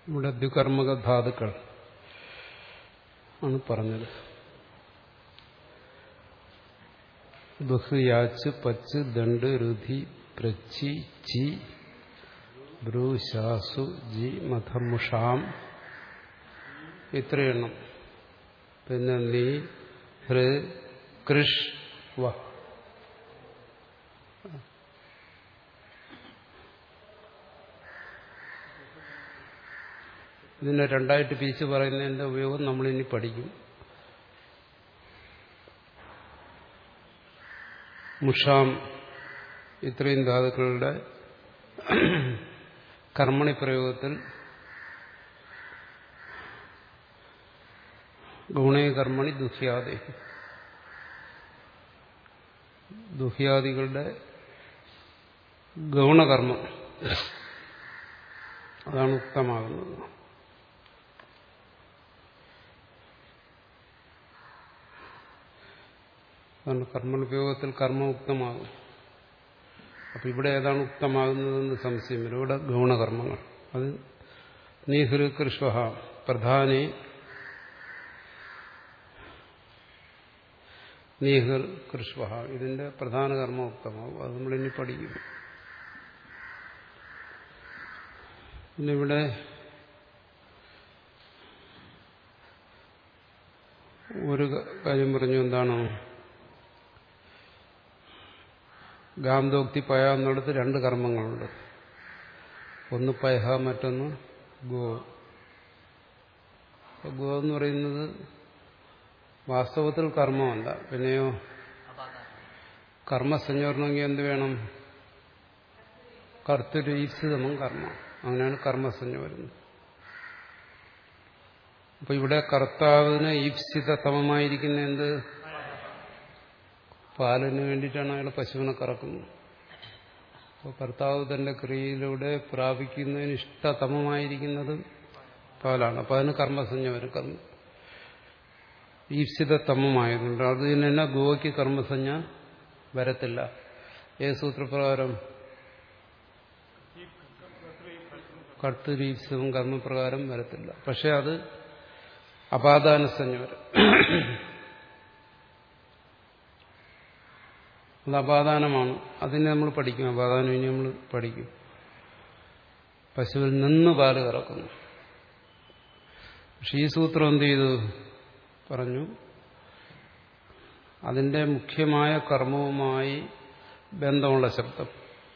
ഇവിടെ ദ്വികർമ്മക ധാതുക്കൾ ആണ് പറഞ്ഞത് ബഹ് യാച്ച് പച്ച് ദണ്ട് രുധി പ്രച്ചി ചി ബ്രൂ ശാസു ജി മഥമുഷാം ഇത്രയെണ്ണം പിന്നെ നീ ഹൃ കൃഷ് വ ഇതിനെ രണ്ടായിട്ട് പിരിച്ച് പറയുന്നതിന്റെ ഉപയോഗം നമ്മളിനി പഠിക്കും മുഷാം ഇത്രയും ധാതുക്കളുടെ കർമ്മണി പ്രയോഗത്തിൽ ഗുണേ കർമ്മണി ദുഹ്യാദി ദുഹ്യാദികളുടെ ഗൗണകർമ്മം അതാണ് ഉക്തമാകുന്നത് അതാണ് കർമ്മോപയോഗത്തിൽ കർമ്മ ഉക്തമാകും അപ്പൊ ഇവിടെ ഏതാണ് ഉക്തമാകുന്നതെന്ന് സംശയം വരും ഇവിടെ ഗൗണകർമ്മങ്ങൾ അത് നീഹൃ കൃഷ്വ പ്രധാനെ നീഹർ കൃഷ്വ ഇതിന്റെ പ്രധാന കർമ്മം ഉക്തമാകും അത് നമ്മളിനി പഠിക്കും പിന്നെ ഇവിടെ ഒരു കാര്യം പറഞ്ഞു എന്താണോ ഗാന്ധോക്തി പയ എന്നിടത്ത് രണ്ട് കർമ്മങ്ങളുണ്ട് ഒന്ന് പയഹ മറ്റൊന്ന് ഗോ ഗോ എന്ന് പറയുന്നത് വാസ്തവത്തിൽ കർമ്മമല്ല പിന്നെയോ കർമ്മസഞ്ജ വരണമെങ്കിൽ എന്ത് വേണം കർത്തരീപ്സിതമം കർമ്മം അങ്ങനെയാണ് കർമ്മസഞ്ജ വരുന്നത് അപ്പൊ ഇവിടെ കർത്താവിന് ഈപ്സിതമമായിരിക്കുന്ന എന്ത് പാലിന് വേണ്ടിയിട്ടാണ് അയാൾ പശുവിനെ കറക്കുന്നത് അപ്പോൾ കർത്താവ് തന്റെ ക്രിയയിലൂടെ പ്രാപിക്കുന്നതിന് ഇഷ്ടതമമായിരിക്കുന്നത് പാലാണ് അപ്പൊ അതിന് കർമ്മസഞ്ജ വരും കർമ്മ ഈപ്സിതമമായതുകൊണ്ട് അതിന് തന്നെ ഗോയ്ക്ക് കർമ്മസഞ്ജ വരത്തില്ല ഏത് സൂത്രപ്രകാരം കർത്തരീപ്സിതം കർമ്മപ്രകാരം വരത്തില്ല പക്ഷെ അത് അപാദാനസഞ്ജ വരും അത് അപാദാനമാണ് അതിനെ നമ്മൾ പഠിക്കും അപാദാനം ഇനി നമ്മൾ പഠിക്കും പശുവിൽ നിന്ന് പാല് കറക്കുന്നു പക്ഷെ ഈ സൂത്രം എന്ത് ചെയ്തു പറഞ്ഞു അതിന്റെ മുഖ്യമായ കർമ്മവുമായി ബന്ധമുള്ള ശബ്ദം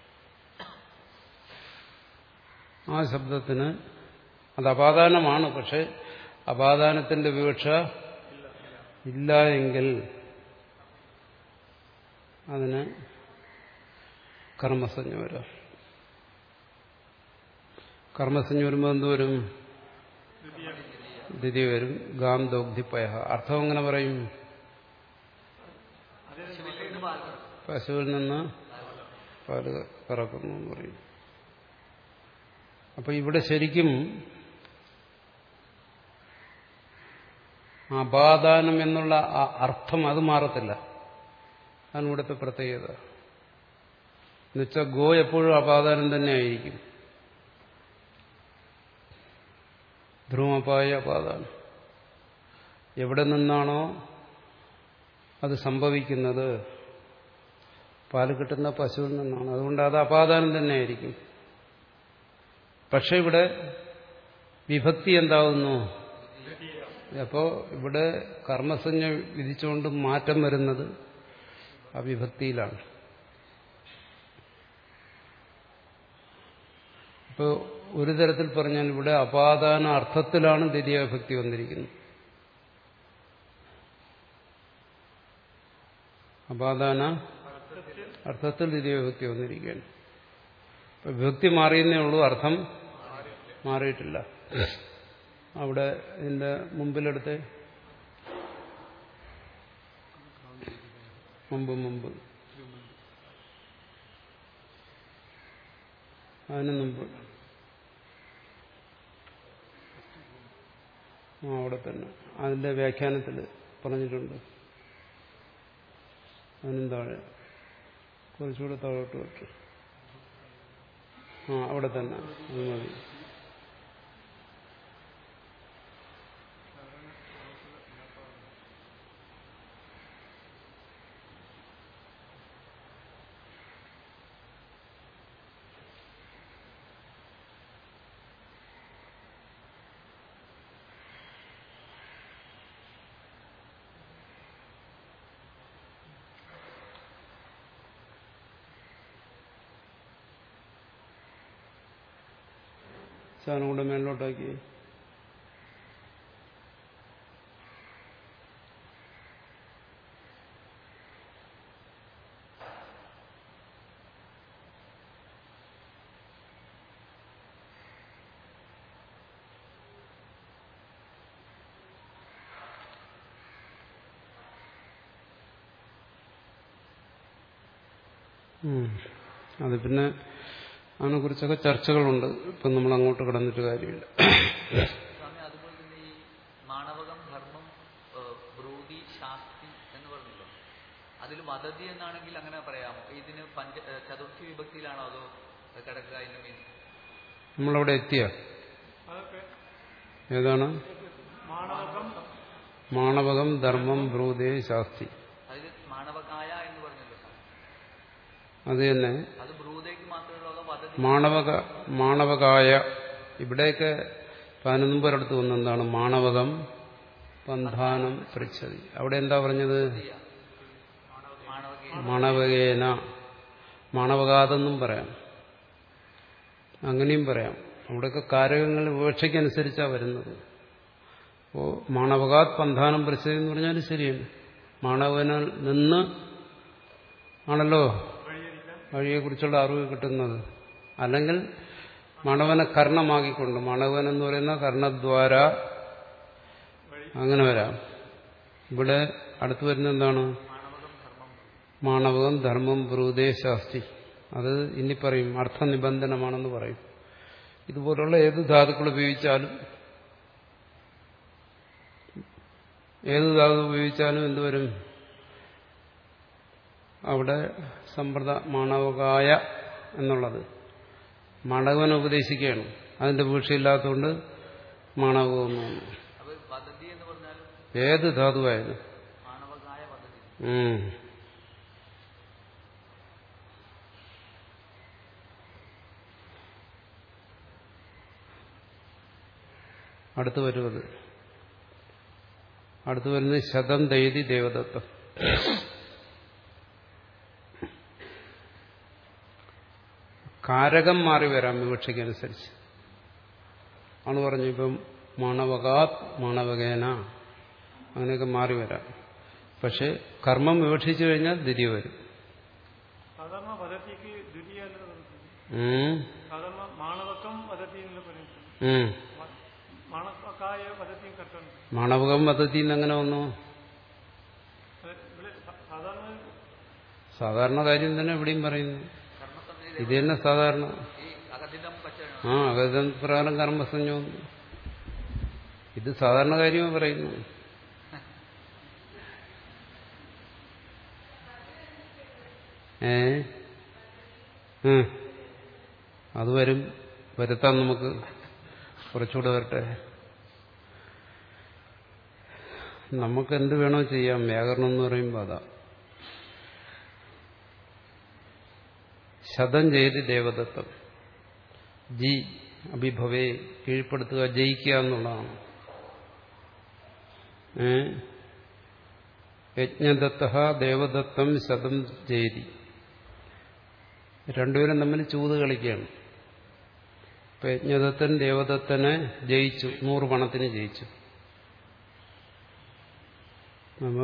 ആ ശബ്ദത്തിന് അത് അപാദാനമാണ് പക്ഷെ അപാദാനത്തിന്റെ വിവക്ഷ ഇല്ല എങ്കിൽ അതിന് കർമ്മസഞ്ജ വരാം കർമ്മസഞ്ജ വരുമ്പോൾ എന്തുവരും ദ്വിതീയ വരും ഗാം ദോഗ്ധിപ്പയ അർത്ഥം എങ്ങനെ പറയും പശുവിൽ നിന്ന് പാല് കറക്കുന്നു എന്ന് പറയും അപ്പൊ ഇവിടെ ശരിക്കും അപാദാനം എന്നുള്ള അർത്ഥം അത് മാറത്തില്ല അതാണ് ഇവിടുത്തെ പ്രത്യേകത എന്നുവെച്ചാൽ ഗോ എപ്പോഴും അപാദാനം തന്നെ ആയിരിക്കും ധ്രുവപായ അപാദാനം എവിടെ നിന്നാണോ അത് സംഭവിക്കുന്നത് പാല് കിട്ടുന്ന പശുവിൽ നിന്നാണ് അതുകൊണ്ട് അത് അപാദാനം തന്നെ ആയിരിക്കും പക്ഷെ ഇവിടെ വിഭക്തി എന്താവുന്നു അപ്പോ ഇവിടെ കർമ്മസഞ്ജ വിധിച്ചുകൊണ്ട് മാറ്റം വരുന്നത് ആ വിഭക്തിയിലാണ് ഇപ്പോൾ ഒരു തരത്തിൽ പറഞ്ഞാൽ ഇവിടെ അപാദാന അർത്ഥത്തിലാണ് ദ്വിതീയ വിഭക്തി വന്നിരിക്കുന്നത് അപാദാന അർത്ഥത്തിൽ ദ്വിതീയ വിഭക്തി വന്നിരിക്കുകയാണ് ഇപ്പൊ വിഭക്തി മാറിയെന്നേ ഉള്ളൂ അർത്ഥം മാറിയിട്ടില്ല അവിടെ ഇതിന്റെ മുമ്പിലെടുത്ത് മുമ്പ് മുമ്പ് അതിന് മുമ്പ് ആ അവിടെ തന്നെ അതിന്റെ വ്യാഖ്യാനത്തിൽ പറഞ്ഞിട്ടുണ്ട് അതിനും താഴെ കുറച്ചുകൂടെ താഴോട്ട് വിട്ടു ആ അവിടെ തന്നെ അത് മതി സാധനം കൂടെ മേലോട്ടാക്കി ഉം. അത് പിന്നെ അതിനെക്കുറിച്ചൊക്കെ ചർച്ചകളുണ്ട് ഇപ്പം നമ്മൾ അങ്ങോട്ട് കടന്നിട്ട് കാര്യമില്ല സ്വാമി അതുപോലെ തന്നെ ഈ മാണവകം ധർമ്മം ഏഹ്, ബ്രൂതി ശാസ്തി എന്ന് പറഞ്ഞല്ലോ അതിൽ വദതി എന്നാണെങ്കിൽ അങ്ങനെ പറയാമോ ഇതിന് പഞ്ച ഏഹ്, ചതുർത്ഥി വിഭക്തിയിലാണോ അതോ കിടക്കുക അതിന്റെ മീൻ നമ്മളവിടെ എത്തിയ ഏതാണ് മാണവകം ധർമ്മം ബ്രൂതേ ശാസ്തി അതിൽ മാണവകായ എന്ന് പറഞ്ഞല്ലോ സ്വാമി. അത് തന്നെ അത് ബ്രൂതയ്ക്ക് മാത്രമേ ഉള്ളൂ അതോ വദതി മാണവക മാണവകായ ഇവിടെയൊക്കെ പതിനൊന്നും പേരടുത്ത് വന്ന എന്താണ് മാണവകം പന്ഥാനം പൃച്ഛതി അവിടെ എന്താ പറഞ്ഞത് മാണവകേ മാണവകേന മാണവകാതെന്നും പറയാം അങ്ങനെയും പറയാം അവിടെയൊക്കെ കാരകങ്ങൾ വിവക്ഷയ്ക്കനുസരിച്ചാണ് വരുന്നത് അപ്പോൾ മാണവകാത് പന്ഥാനം പൃച്ഛതി എന്ന് പറഞ്ഞാൽ ശരിയാണ് മാണവനിൽ നിന്ന് ആണല്ലോ വഴിയെക്കുറിച്ചുള്ള അറിവ് കിട്ടുന്നത് അല്ലെങ്കിൽ മണവനെ കർണമാക്കിക്കൊണ്ട് മണവൻ എന്ന് പറയുന്ന കർണദ്വാര അങ്ങനെ വരാം ഇവിടെ അടുത്ത് വരുന്ന എന്താണ് മാണവകം ധർമ്മം ബ്രൂതേ ശാസ്തി അത് ഇനി പറയും അർത്ഥനിബന്ധനമാണെന്ന് പറയും ഇതുപോലുള്ള ഏത് ധാതുക്കൾ ഉപയോഗിച്ചാലും ഏത് ധാതു ഉപയോഗിച്ചാലും എന്തുവരും അവിടെ സമ്പ്രദ മാണവകായ എന്നുള്ളത് മാണവൻ ഉപദേശിക്കുകയാണ് അതിന്റെ വീഴ്ചയില്ലാത്തതുകൊണ്ട് മാണവകം എന്ന് വന്നു അപ്പൊ വദതി എന്ന് പറഞ്ഞാലും ഏത് ധാതുവായാലും മാണവകായ വദതി ഉം. അടുത്ത് വരുന്നത് അടുത്ത് വരുന്നത് ശതം ദൈതി ദേവദത്തം കാരകം മാറി വരാം വിവക്ഷയ്ക്കനുസരിച്ച് ആണ് പറഞ്ഞു ഇപ്പം മാണവകാത് മാണവകേന അങ്ങനെയൊക്കെ മാറി വരാം പക്ഷെ കർമ്മം വിവക്ഷിച്ചു കഴിഞ്ഞാൽ ദ്വിതീയ വരും സാധാരണ വദത്തിക്ക് ദ്വിതീയ എന്ന് പറയുന്നത് ഉം. സാധാരണ മാണവക്കം വദത്തി എന്ന് പറയുന്നത് ഉം. മാണവക്കായ വദത്തിയും കട്ടുണ്ട് മാണവകം പദ്ധതി എങ്ങനെ വന്നു ഇവിടെ സ- സാധാരണ സാധാരണ കാര്യം തന്നെ ഇവിടെയും പറയുന്നു കർമ്മസംഹിത ഇത് തന്നെ സാധാരണ ഈ അകതിതം പച്ച ആ അഗതം പ്രകാരം കർമ്മസഞ്ജം വന്നു ഇത് സാധാരണ കാര്യമാണ് പറയുന്നു ഏ ഉം. അത് വരും വരുത്താം നമുക്ക് കുറച്ചുകൂടെ വരട്ടെ നമുക്ക് എന്ത് വേണോ ചെയ്യാം വ്യാകരണം എന്ന് പറയുമ്പോൾ അതാ ശതം ചെയ്ത് ദേവദത്തം ജി അഭിഭവേ കീഴ്പ്പെടുത്തുക ജയിക്കുക എന്നുള്ളതാണ് ഏ? യജ്ഞദത്ത ദേവദത്തം ശതം ജയതി രണ്ടുപേരും തമ്മിൽ ചൂത് കളിക്കുകയാണ് ഇപ്പൊ യജ്ഞദത്തൻ ദേവദത്തനെ ജയിച്ചു നൂറ് പണത്തിന് ജയിച്ചു അപ്പോ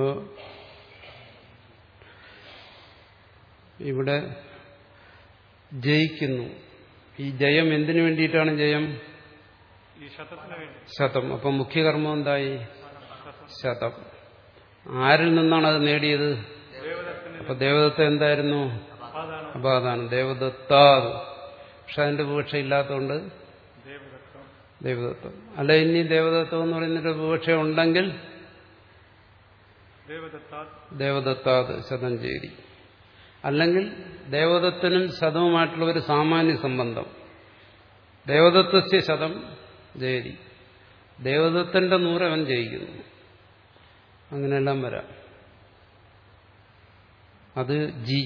ഇവിടെ ജയിക്കുന്നു ഈ ജയം എന്തിനു വേണ്ടിയിട്ടാണ് ജയം ഈ ശതത്തിന് വേണ്ടി ശതം അപ്പം മുഖ്യകർമ്മം എന്തായി ശതം ആരിൽ നിന്നാണ് അത് നേടിയത് ദേവദത്തിന് അപ്പൊ ദേവദത്ത എന്തായിരുന്നു അപാദാനം അപാദാനം ദേവദത്താത് പക്ഷെ അതിന്റെ വിവക്ഷ ഇല്ലാത്തതുകൊണ്ട് ദേവദത്തം ദേവദത്തം അല്ല ഇനി ദേവദത്തം എന്ന് പറയുന്നൊരു വിവക്ഷ ഉണ്ടെങ്കിൽ ദേവദത്താ ദേവദത്താത് ശതം ചേരി അല്ലെങ്കിൽ ദേവദത്തനും ശതവുമായിട്ടുള്ള ഒരു സാമാന്യ സംബന്ധം ദേവദത്തസ്യ ശതം ജയരി ദേവദത്തന്റെ നൂറ് അവൻ ജയിക്കുന്നു അങ്ങനെയെല്ലാം വരാം അത് ജി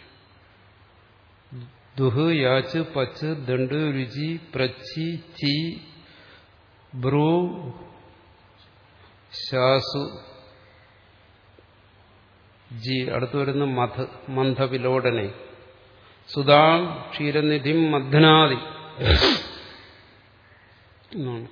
ദുഹ് യാച്ച് പച്ച് ദണ്ട് രുചി പ്രച്ചി ചി ബ്രൂ ശാസു ജി അടുത്തു വരുന്ന മധ മന്ധവിലോടനെ സുതാം ക്ഷീരനിധിം മധ്നാദി എന്നാണ്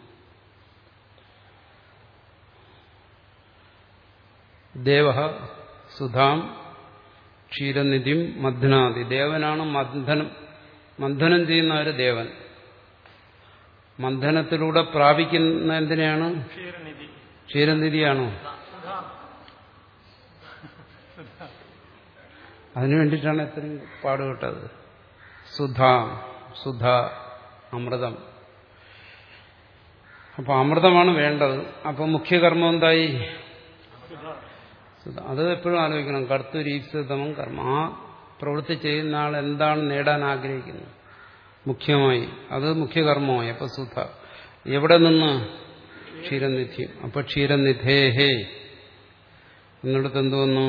ദേവ സുധാം ക്ഷീരനിധിം മഥനാദി ദേവനാണ് മന്ഥനം മന്ഥനം ചെയ്യുന്ന ഒരു ദേവൻ മന്ഥനത്തിലൂടെ പ്രാപിക്കുന്ന എന്തിനെയാണ് ക്ഷീരനിധി ക്ഷീരനിധിയാണോ അതിനു വേണ്ടിയിട്ടാണ് ഇത്രയും പാടുപെട്ടത് സുധ സുധ അമൃതം അപ്പൊ അമൃതമാണ് വേണ്ടത് അപ്പൊ മുഖ്യകർമ്മം എന്തായി സുധ. അത് എപ്പോഴും ആലോചിക്കണം കർത്തരീപ്സിതമം കർമ്മം ആ പ്രവൃത്തി ചെയ്യുന്ന ആൾ എന്താണ് നേടാൻ ആഗ്രഹിക്കുന്നത് മുഖ്യമായി അത് മുഖ്യകർമ്മമായി അപ്പൊ സുധ എവിടെ നിന്ന് ക്ഷീരനിധ്യം അപ്പൊ ക്ഷീരനിധേഹേ എന്നിടത്ത് എന്ത് വന്നു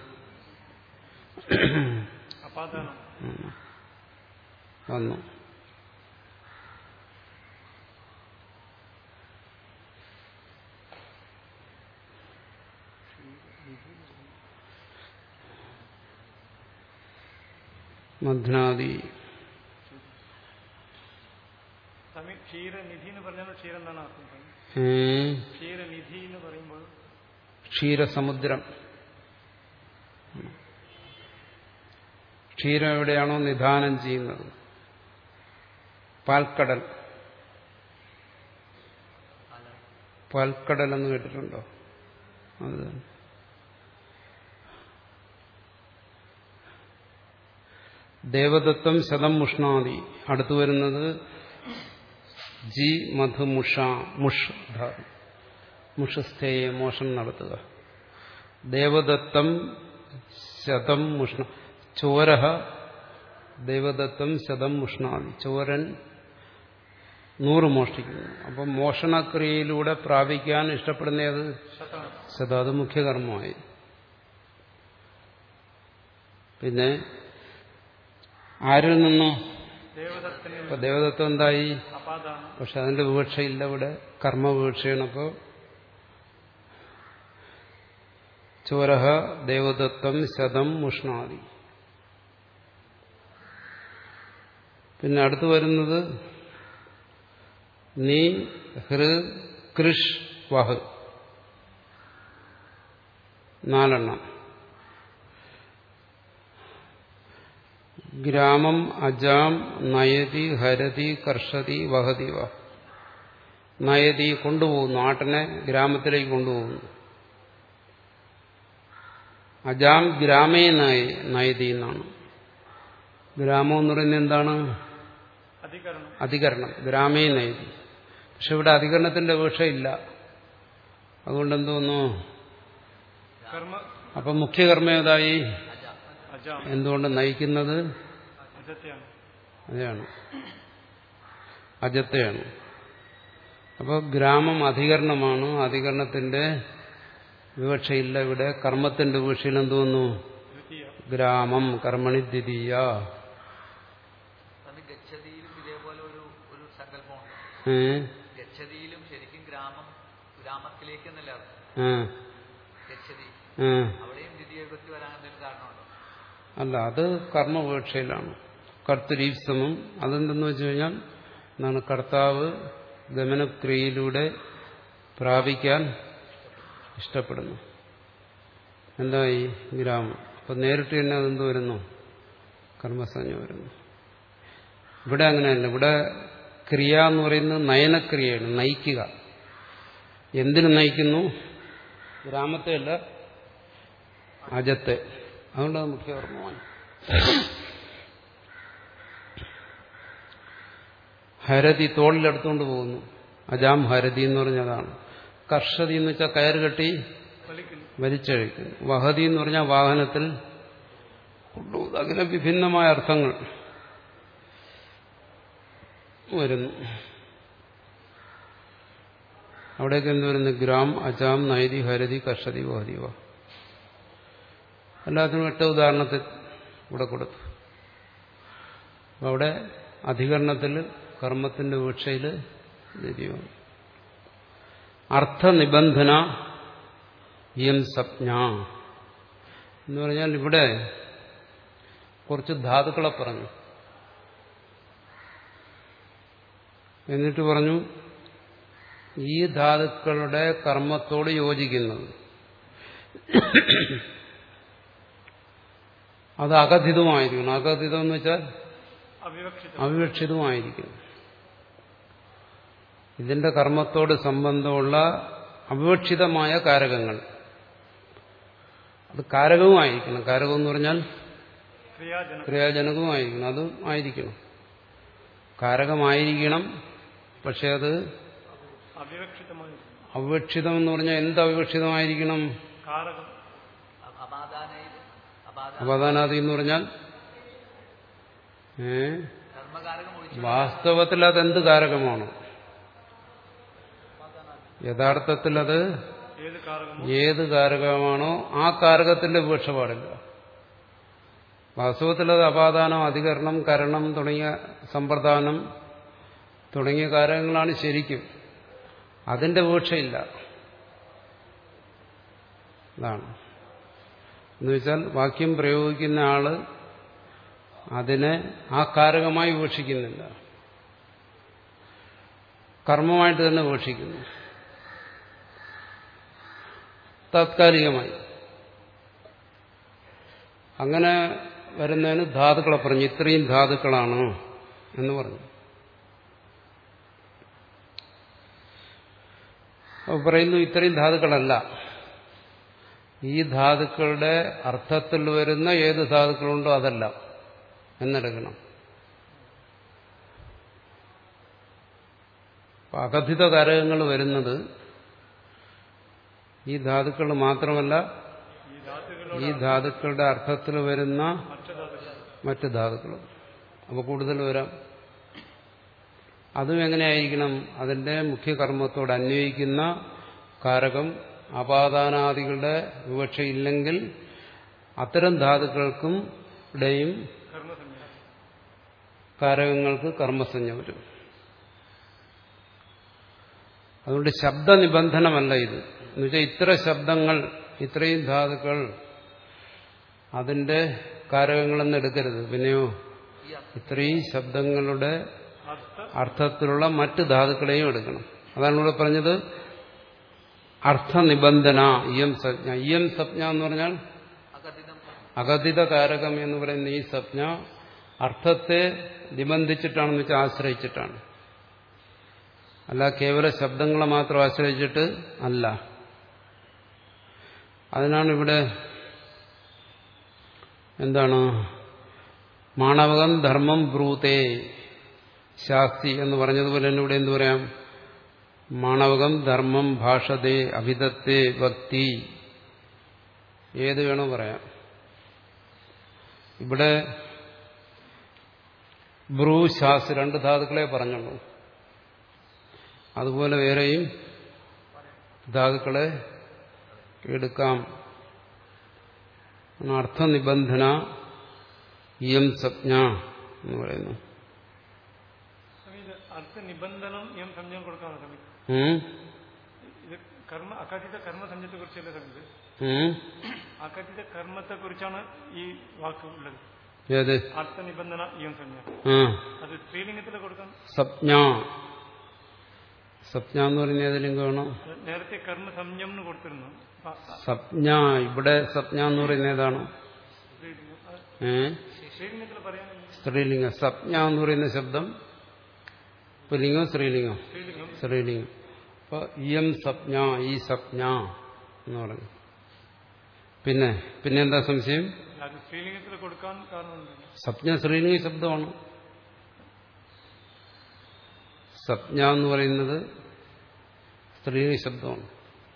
അപാദാനം ഉം. വന്നു മധ്നാദി സ്വാമി ക്ഷീരനിധി എന്ന് പറഞ്ഞാൽ ക്ഷീരം എന്നാണ് അർത്ഥം സ്വാമി. ഏ, ക്ഷീരനിധി എന്ന് പറയുമ്പോൾ ക്ഷീരസമുദ്രം ക്ഷീരം എവിടെയാണോ നിധാനം ചെയ്യുന്നത് പാൽക്കടൽ പാൽക്കടൽ എന്ന് കേട്ടിട്ടുണ്ടോ അത് തന്നെ. ദേവദത്തം ശതം മുഷ്ണാദി അടുത്തു വരുന്നത് ജി മധു മുഷ മുഷ് ധാതു. മുഷസ്ഥേയെ മോഷം നടത്തുക ദേവദത്തം ശതം മുഷ്ണ ചോരഹ ദേവദത്തം ശതം മുഷ്ണാദി ചോരൻ നൂറ് മോഷ്ടിക്കുന്നു അപ്പം മോഷണക്രിയയിലൂടെ പ്രാപിക്കാൻ ഇഷ്ടപ്പെടുന്നത് ശത അത് മുഖ്യകർമ്മമായി പിന്നെ ആരിൽ നിന്നോ ദേവദത്തിന് ഇപ്പൊ ദേവദത്തം എന്തായി അപാദാനം പക്ഷെ അതിന്റെ വിവക്ഷയില്ല ഇവിടെ കർമ്മവിവക്ഷയാണ് അപ്പോൾ ചോരഹ ദേവദത്തം ശതം മുഷ്ണാദി പിന്നെ അടുത്ത് വരുന്നത് നീ ഹൃ കൃഷ് വഹ് നാലെണ്ണം ഗ്രാമം അജാം നയതി ഹരതി കർഷതി വഹതി വ നയതി കൊണ്ടുപോകുന്നു ആട്ടിനെ ഗ്രാമത്തിലേക്ക് കൊണ്ടുപോകുന്നു അജാം ഗ്രാമേ നയ നയതി എന്നാണ് ഗ്രാമം എന്ന് പറയുന്നത് എന്താണ് അധികരണം അധികരണം ഗ്രാമേ നയതി പക്ഷെ ഇവിടെ അധികരണത്തിന്റെ വിഷയമില്ല അതുകൊണ്ട് എന്തോന്നു കർമ്മ അപ്പൊ മുഖ്യകർമ്മ ഏതായി അജാം എന്തുകൊണ്ട് നയിക്കുന്നത് അജത്തെയാണ് അതെയാണ് അജത്തെയാണ് അപ്പോൾ ഗ്രാമം അധികരണമാണ് അധികരണത്തിന്റെ വിവക്ഷയില്ല ഇവിടെ കർമ്മത്തിന്റെ വിവക്ഷയിൽ എന്തോന്നു ദ്വിതീയ ഗ്രാമം കർമ്മണി ദ്വിതീയ സ്വാമി ഗച്ഛതിയിലും ഇതേപോലെ ഒരു ഒരു സങ്കല്പമുണ്ട് ഏ? ഗച്ഛതിയിലും ശരിക്കും ഗ്രാമം ഗ്രാമത്തിലേക്ക് എന്നല്ല അർത്ഥം ആ, ഗച്ഛതി ആ. അവിടെയും ദ്വിതീയ വിഭക്തി വരാൻ എന്തെങ്കിലും കാരണമുണ്ടോ അല്ല അത് കർമ്മവിവക്ഷയിലാണ് കർത്തരീപ്സമം അതെന്തെന്ന് വെച്ച് കഴിഞ്ഞാൽ എന്താണ് കർത്താവ് ഗമനക്രിയയിലൂടെ പ്രാപിക്കാൻ ഇഷ്ടപ്പെടുന്നു എന്തായി ഗ്രാമം അപ്പൊ നേരിട്ട് തന്നെ അതെന്ത് വരുന്നു കർമ്മസഞ്ജ വരുന്നു ഇവിടെ അങ്ങനെയല്ല ഇവിടെ ക്രിയ എന്ന് പറയുന്നത് നയനക്രിയയാണ് നയിക്കുക എന്തിനു നയിക്കുന്നു ഗ്രാമത്തെയല്ല അജത്തെ അതുകൊണ്ട് അത് മുഖ്യകർമ്മമാണ് ഹരതി തോളിലെടുത്തുകൊണ്ട് പോകുന്നു അജാം ഹരതി എന്ന് പറഞ്ഞതാണ് കർഷതി എന്ന് വെച്ചാൽ കയറ് കെട്ടി വലിക്കുന്നു വലിച്ചഴിക്കുന്നു വഹതി എന്ന് പറഞ്ഞാൽ വാഹനത്തിൽ കൊണ്ടുപോകുന്നു അങ്ങനെ വിഭിന്നമായ അർത്ഥങ്ങൾ വരുന്നു അവിടെയൊക്കെ എന്ത് വരുന്നു ഗ്രാം അജാം നൈതി ഹരതി കർഷതി വഹതി വ എല്ലാത്തിനും എട്ട് ഉദാഹരണത്തിൽ ഇവിടെ കൊടുത്തു അപ്പൊ അവിടെ അധികരണത്തിൽ കർമ്മത്തിന്റെ വീക്ഷയിൽ ദ്വിതീയമാണ് അർത്ഥനിബന്ധന ഇയം സപ്ഞ എന്ന് പറഞ്ഞാൽ ഇവിടെ കുറച്ച് ധാതുക്കളെ പറഞ്ഞു എന്നിട്ട് പറഞ്ഞു ഈ ധാതുക്കളുടെ കർമ്മത്തോട് യോജിക്കുന്നത് അത് അകഥിതമായിരിക്കണം അകഥിതം എന്ന് വെച്ചാൽ അവിവക്ഷിതം അവിവക്ഷിതമായിരിക്കണം ഇതിന്റെ കർമ്മത്തോട് സംബന്ധമുള്ള അവിവക്ഷിതമായ കാരകങ്ങൾ അത് കാരകവുമായിരിക്കണം കാരകം എന്ന് പറഞ്ഞാൽ ക്രിയാജനം ക്രിയാജനകവുമായിരിക്കണം അതും ആയിരിക്കണം കാരകമായിരിക്കണം പക്ഷെ അത് അവിവക്ഷിതമായി അവിവക്ഷിതം എന്ന് പറഞ്ഞാൽ എന്ത് അവിവക്ഷിതമായിരിക്കണം കാരകം അ- അപാദാനയിൽ അപാദാന അപദാനാദി എന്ന് പറഞ്ഞാൽ ഏ കർമ്മകാരകം ഒഴിച്ചു വാസ്തവത്തിൽ അതെന്ത് കാരകമാണ് യഥാർത്ഥത്തിൽ അത് ഏത് കാരകമോ ഏത് കാരകമാണോ ആ കാരകത്തിന്റെ വിവക്ഷ പാടില്ല വാസ്തവത്തിൽ അത് അപാദാനം അധികരണം കരണം തുടങ്ങിയ സമ്പ്രദാനം തുടങ്ങിയ കാരകങ്ങളാണ് ശരിക്കും അതിന്റെ വിവക്ഷയില്ല അതാണ് എന്നുവെച്ചാൽ വാക്യം പ്രയോഗിക്കുന്ന ആള് അതിനെ ആ കാരകമായി വീക്ഷിക്കുന്നില്ല കർമ്മമായിട്ട് തന്നെ വീക്ഷിക്കുന്നു താത്കാലികമായി അങ്ങനെ വരുന്നതിന് ധാതുക്കളെ പറഞ്ഞു ഇത്രയും ധാതുക്കളാണ് എന്ന് പറഞ്ഞു അപ്പോൾ പറയുന്നു ഇത്രയും ധാതുക്കളല്ല ഈ ധാതുക്കളുടെ അർത്ഥത്തിൽ വരുന്ന ഏത് ധാതുക്കളുണ്ടോ അതല്ല എന്നെടുക്കണം അപ്പൊ അകഥിത കാരകങ്ങൾ വരുന്നത് ഈ ധാതുക്കൾ മാത്രമല്ല ഈ ധാതുക്കളോട് ഈ ധാതുക്കളുടെ അർത്ഥത്തിൽ വരുന്ന മറ്റു ധാതുക്കൾ മറ്റ് ധാതുക്കളും അപ്പോൾ കൂടുതൽ വരാം അതും എങ്ങനെയായിരിക്കണം അതിന്റെ മുഖ്യകർമ്മത്തോട് അന്വയിക്കുന്ന കാരകം അപാദാനാദികളുടെ വിവക്ഷയില്ലെങ്കിൽ അത്തരം ധാതുക്കൾക്കും ഇടയും കർമ്മസഞ്ജ കാരകങ്ങൾക്ക് കർമ്മസഞ്ജ വരും അതുകൊണ്ട് ശബ്ദനിബന്ധനമല്ല ഇത് എന്നുവെച്ചാൽ ഇത്ര ശബ്ദങ്ങൾ ഇത്രയും ധാതുക്കൾ അതിന്റെ കാരകങ്ങളെന്ന് എടുക്കരുത് പിന്നെയോ ഇത്രയും ശബ്ദങ്ങളുടെ അർത്ഥ അർത്ഥത്തിലുള്ള മറ്റ് ധാതുക്കളെയും എടുക്കണം അതാണ് ഇവിടെ പറഞ്ഞത് അർത്ഥനിബന്ധന ഇയം സജ്ഞ ഇയം സജ്ഞ എന്ന് പറഞ്ഞാൽ അകഥിതം അകഥിത കാരകം എന്ന് പറയുന്ന ഈ സജ്ഞ അർത്ഥത്തെ നിബന്ധിച്ചിട്ടാണെന്ന് വെച്ചാൽ ആശ്രയിച്ചിട്ടാണ് അല്ല കേവല ശബ്ദങ്ങളെ മാത്രം ആശ്രയിച്ചിട്ട് അല്ല അതിനാണ് ഇവിടെ എന്താണ് മാണവകം ധർമ്മം ബ്രൂതേ ശാസ്തി എന്ന് പറഞ്ഞതുപോലെ തന്നെ ഇവിടെ എന്ത് പറയാം മാണവകം ധർമ്മം ഭാഷതേ അഭിതത്തെ ഭക്തി ഏത് വേണോ പറയാം ഇവിടെ ബ്രൂ ശാസ് രണ്ട് ധാതുക്കളെ പറഞ്ഞുള്ളൂ അതുപോലെ വേറെയും ധാതുക്കളെ എടുക്കാം അർത്ഥനിബന്ധന ഇയം സജ്ഞ എന്ന് പറയുന്നു സ്വാമി, ഇത് അർത്ഥ നിബന്ധനം എം സംജയം കൊടുക്കാണ് സ്വാമി ഉം? ഇത് കർമ്മ അകഥിത കർമ്മസഞ്ജത്തെ കുറിച്ചല്ലേ സ്വാമി ഇത് ഉം? അകഥിത കർമ്മത്തെ കുറിച്ചാണ് ഈ വാക്ക് ഉള്ളത് ഏത് അർത്ഥ നിബന്ധന എം സംജ ആ അത് സ്ത്രീലിംഗത്തിൽ കൊടുക്കാൻ സപ്ഞ സപ്ഞ എന്ന് പറയുന്ന ഏത് ലിംഗമാണ് അത് നേരത്തെ കർമ്മ സംയം എന്ന് കൊടുത്തിരുന്നു അപ്പൊ അ- സപ്ഞ ഇവിടെ സപ്ഞ എന്ന് പറയുന്ന ഏതാണ് സ്ത്രീലിംഗം അത് ഏ സ്ത്രീലിംഗത്തിൽ പറയാൻ സ്ത്രീലിംഗം സപ്ഞ എന്ന് പറയുന്ന ശബ്ദം പുല്ലിംഗം സ്ത്രീലിംഗം സ്ത്രീലിംഗം സ്ത്രീലിംഗം അപ്പൊ ഇയം സപ്ഞ ഈ സപ്ഞ എന്ന് പറഞ്ഞു പിന്നെ പിന്നെ എന്താ സംശയം അത് സ്ത്രീലിംഗത്തിൽ കൊടുക്കാൻ കാരണമുണ്ട് സപ്ഞ സ്ത്രീലിംഗ ശബ്ദമാണ് സപ്ഞ എന്ന് പറയുന്നത് സ്ത്രീലിംഗ ശബ്ദമാണ്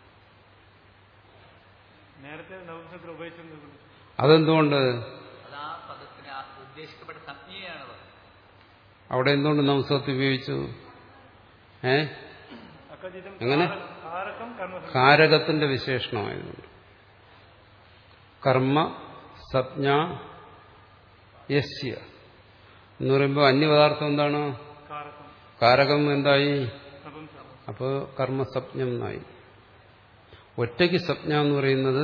നേരത്തെ നവസത്തിൽ ഉപയോഗിച്ചിരുന്നത് അതെന്തുകൊണ്ട് അത് ആ പദത്തിന് ആ ഉദ്ദേശിക്കപ്പെട്ട സംജ്ഞയാണ് പറയുന്നത് അവിടെ എന്തുകൊണ്ട് നംസത്ത് ഉപയോഗിച്ചു ഏ അക്കജിതം എങ്ങനെ? കാരകം കർമ്മസഞ്ജ കാരകത്തിന്റെ വിശേഷണമായതുകൊണ്ട് കർമ്മ സപ്ഞ യസ്യ എന്ന് പറയുമ്പോൾ അന്യപദാർത്ഥം എന്താണ് കാരകം കാരകം എന്തായി നപുംസകം അപ്പോൾ കർമ്മസപ്ഞം എന്നായി ഒറ്റയ്ക്ക് സപ്ഞ എന്ന് പറയുന്നത്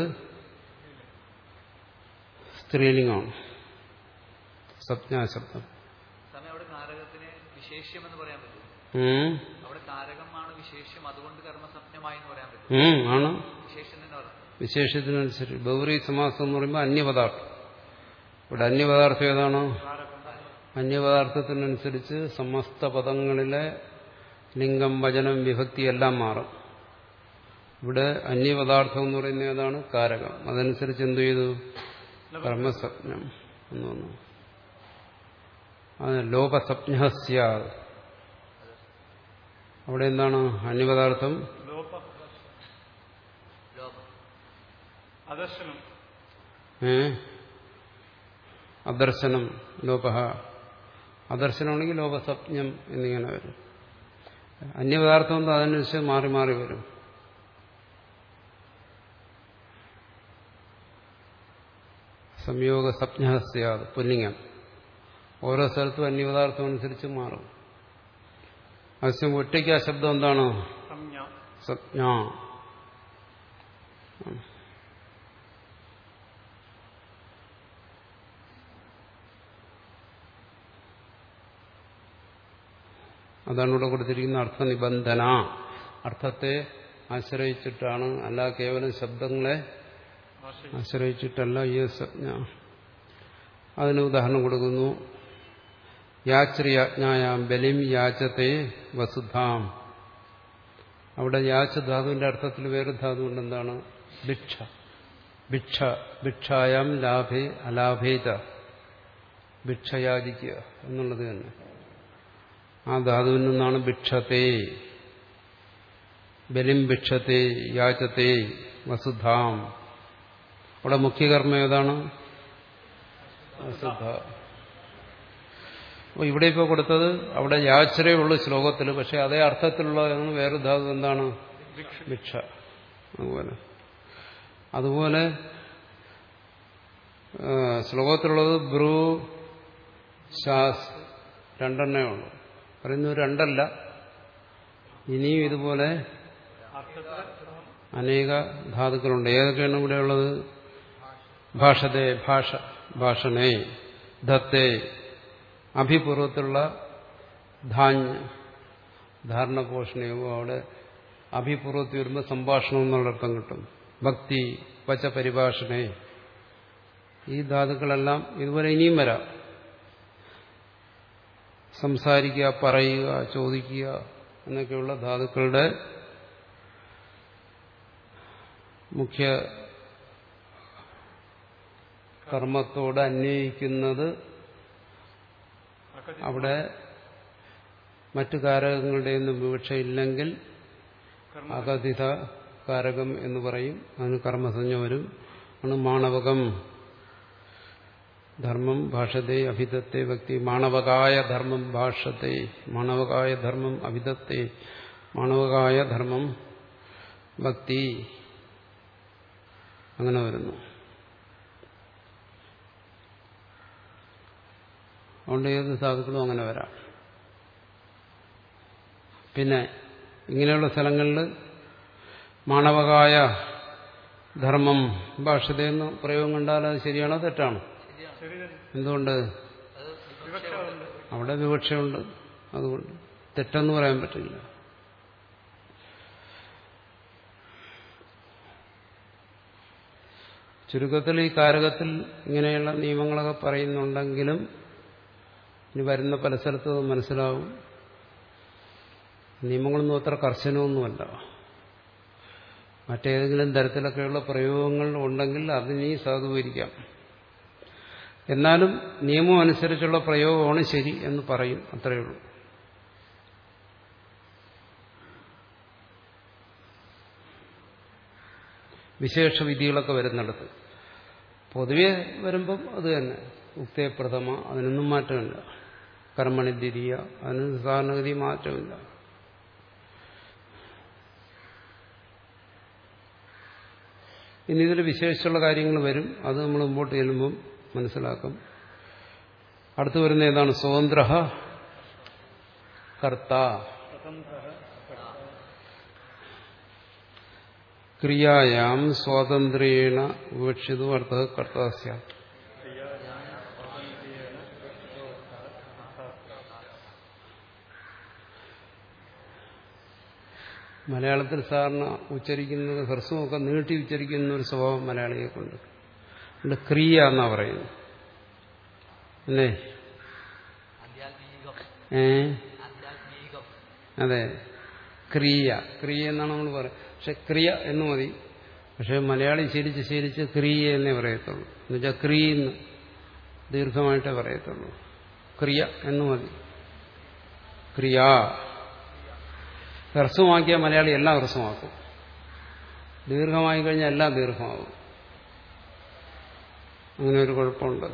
സ്ത്രീലിംഗമാണ് സപ്ഞാശബ്ദം സമയം അവിടെ കാരകത്തിന് വിശേഷ്യം എന്ന് പറയാൻ പറ്റും ഉം. അവിടെ കാരകമാണ് വിശേഷം അതുകൊണ്ട് കർമ്മസപ്നമായി എന്ന് പറയാൻ പറ്റും ഉം, ആണ് വിശേഷം തന്നെ പറഞ്ഞു വിശേഷത്തിനനുസരിച്ച് ബൗറി സമാസം എന്ന് പറയുമ്പോൾ അന്യപദാർത്ഥം ഇവിടെ അന്യപദാർത്ഥം ഏതാണ് അന്യപദാർത്ഥത്തിനനുസരിച്ച് സമസ്ത പദങ്ങളിലെ ലിംഗം വചനം വിഭക്തി എല്ലാം മാറും ഇവിടെ അന്യപദാർത്ഥം എന്ന് പറയുന്നത് ഏതാണ് കാരകം അതനുസരിച്ച് എന്തു ചെയ്തു കർമ്മസപ്നം എന്ന് വന്നു അത് ലോപസപ്ന അവിടെ എന്താണ് അന്യപദാർത്ഥം ലോപ ലോകം അദർശനം ഏ അദർശനം ലോപ അദർശനമാണെങ്കിൽ ലോപസപ്നം എന്നിങ്ങനെ വരും അന്യപദാർത്ഥം എന്താ അതിനനുസരിച്ച് മാറി മാറി വരും സംയോഗ സപ്നസ്യാത് പുല്ലിംഗം ഓരോ സ്ഥലത്തും അന്യപദാർത്ഥം അനുസരിച്ച് മാറും അവശ്യം ഒറ്റയ്ക്ക് ആ ശബ്ദം എന്താണ് സംജ്ഞ സപ്ന അതാണ് ഇവിടെ കൊടുത്തിരിക്കുന്ന അർത്ഥനിബന്ധന അർത്ഥത്തെ ആശ്രയിച്ചിട്ടാണ് അല്ല കേവലം ശബ്ദങ്ങളെ ആശയം ആശ്രയിച്ചിട്ടല്ല ഈ സംജ്ഞ അതിന് ഉദാഹരണം കൊടുക്കുന്നു യാച്രിയാജ്ഞായാം ബലിം യാചത്തെ വസുധാം അവിടെ യാച ധാതുവിന്റെ അർത്ഥത്തിൽ വേറെ ധാതു കൊണ്ട് എന്താണ് ഭിക്ഷ ഭിക്ഷ ഭിക്ഷായാം ലാഭേ അലാഭേത ഭിക്ഷ യാചിക്കുക എന്നുള്ളത് തന്നെ ആ ധാതുവിൽ നിന്നാണ് ഭിക്ഷത്തെ ബലിം ഭിക്ഷത്തെ യാചത്തെ വസുധാം അവിടെ മുഖ്യകർമ്മം ഏതാണ് വസുധ അപ്പോൾ ഇവിടെ ഇപ്പോൾ കൊടുത്തത് അവിടെ യാചരേ ഉള്ളൂ ശ്ലോകത്തിൽ പക്ഷെ അതേ അർത്ഥത്തിലുള്ള വേറെ ധാതു എന്താണ് ഭിക്ഷ അതുപോലെ അതുപോലെ ആ, ശ്ലോകത്തിലുള്ളത് ബ്രൂ ശാസ് രണ്ടെണ്ണേ ഉള്ളൂ പറയുന്നു രണ്ടല്ല ഇനിയും ഇതുപോലെ അർത്ഥത്തിൽ അനേക ധാതുക്കളുണ്ട് ഏതൊക്കെയാണ് ഇവിടെ ഉള്ളത് ഭാഷത്തെ ഭാഷ ഭാഷണേ ധത്തെ അഭിപൂർവത്തിലുള്ള ധാന്യ ധാരണ പോഷണയവും അവിടെ അഭിപൂർവത്തിൽ വരുമ്പോൾ സംഭാഷണം എന്നുള്ള അർത്ഥം കിട്ടും ഭക്തി വച്ച പരിഭാഷണേ ഈ ധാതുക്കളെല്ലാം ഇതുപോലെ ഇനിയും വരാം സംസാരിക്കുക പറയുക ചോദിക്കുക എന്നൊക്കെയുള്ള ധാതുക്കളുടെ മുഖ്യ കർമ്മത്തോട് അന്വയിക്കുന്നത് അവിടെ മറ്റു കാരകങ്ങളുടെയൊന്നും വിവക്ഷയില്ലെങ്കിൽ അകഥിത കാരകം എന്ന് പറയും അതിന് കർമ്മസഞ്ജ വരും ആണ് മാണവകം ധർമ്മം ഭാഷത്തെ അഭിധത്തെ വ്യക്തി മാണവകായ ധർമ്മം ഭാഷത്തെ മാണവകായ ധർമ്മം അഭിധത്തെ മാണവകായ ധർമ്മം ഭക്തി അങ്ങനെ വരുന്നു അതുകൊണ്ട് ഏത് സാധുക്കളും അങ്ങനെ വരാം പിന്നെ ഇങ്ങനെയുള്ള സ്ഥലങ്ങളിൽ മാണവകായ ധർമ്മം ഭാഷതയെന്ന് പ്രയോഗം കണ്ടാൽ അത് ശരിയാണോ തെറ്റാണോ ശരി തന്നെ എന്തുകൊണ്ട് അത് വിവക്ഷമുണ്ട് അവിടെ വിവക്ഷയുണ്ട് അതുകൊണ്ട് തെറ്റെന്ന് പറയാൻ പറ്റില്ല ചുരുക്കത്തിൽ ഈ കാരകത്തിൽ ഇങ്ങനെയുള്ള നിയമങ്ങളൊക്കെ പറയുന്നുണ്ടെങ്കിലും ഇനി വരുന്ന പല സ്ഥലത്തും അത് മനസ്സിലാവും നിയമങ്ങളൊന്നും അത്ര കർശനമൊന്നുമല്ല മറ്റേതെങ്കിലും തരത്തിലൊക്കെയുള്ള പ്രയോഗങ്ങൾ ഉണ്ടെങ്കിൽ അതിനെ സാധൂകരിക്കാം എന്നാലും നിയമം അനുസരിച്ചുള്ള പ്രയോഗമാണ് ശരി എന്ന് പറയും അത്രയേ ഉള്ളൂ വിശേഷ വിധികളൊക്കെ വരുന്നിടത്ത് പൊതുവെ വരുമ്പം അത് തന്നെ ഉക്തേ പ്രഥമ അതിനൊന്നും മാറ്റമില്ല കർമ്മണി ദ്വിതീയ അതിന് സാധാരണഗതി മാറ്റമില്ല ഇനി ഇതിൽ വിശേഷിച്ചുള്ള കാര്യങ്ങൾ വരും അത് നമ്മൾ മുമ്പോട്ട് ചെല്ലുമ്പം മനസ്സിലാക്കും അടുത്തു വരുന്ന ഏതാണ് സ്വതന്ത്ര കർത്ത ക്രിയായാം സ്വാതന്ത്ര്യേണ വിവക്ഷിതു അർത്ഥ കർത്ത സ്യാത് മലയാളത്തിൽ സാറിന് ഉച്ചരിക്കുന്നത് ഹ്രസ്വമൊക്കെ നീട്ടി ഉച്ചരിക്കുന്ന ഒരു സ്വഭാവം മലയാളിയെ കൊണ്ട് അതുകൊണ്ട് ക്രിയ എന്നാ പറയുന്നത് അല്ലേ ആധ്യാത്മികം ഏ ആധ്യാത്മികം അതെ ക്രിയ ക്രിയ എന്നാണ് നമ്മൾ പറയുന്നത് പക്ഷെ ക്രിയ എന്ന് മതി പക്ഷെ മലയാളി ശീലിച്ച് ശീലിച്ച് ക്രിയ എന്നേ പറയത്തുള്ളൂ എന്നുവെച്ചാൽ ക്രീന്ന് ദീർഘമായിട്ടേ പറയത്തുള്ളൂ ക്രിയ എന്ന് മതി ക്രിയ ഹ്രസ്വമാക്കിയ മലയാളി എല്ലാം ഹ്രസ്വമാക്കും ദീർഘമായി കഴിഞ്ഞാൽ എല്ലാം ദീർഘമാകും അങ്ങനെ ഒരു കുഴപ്പമുണ്ട്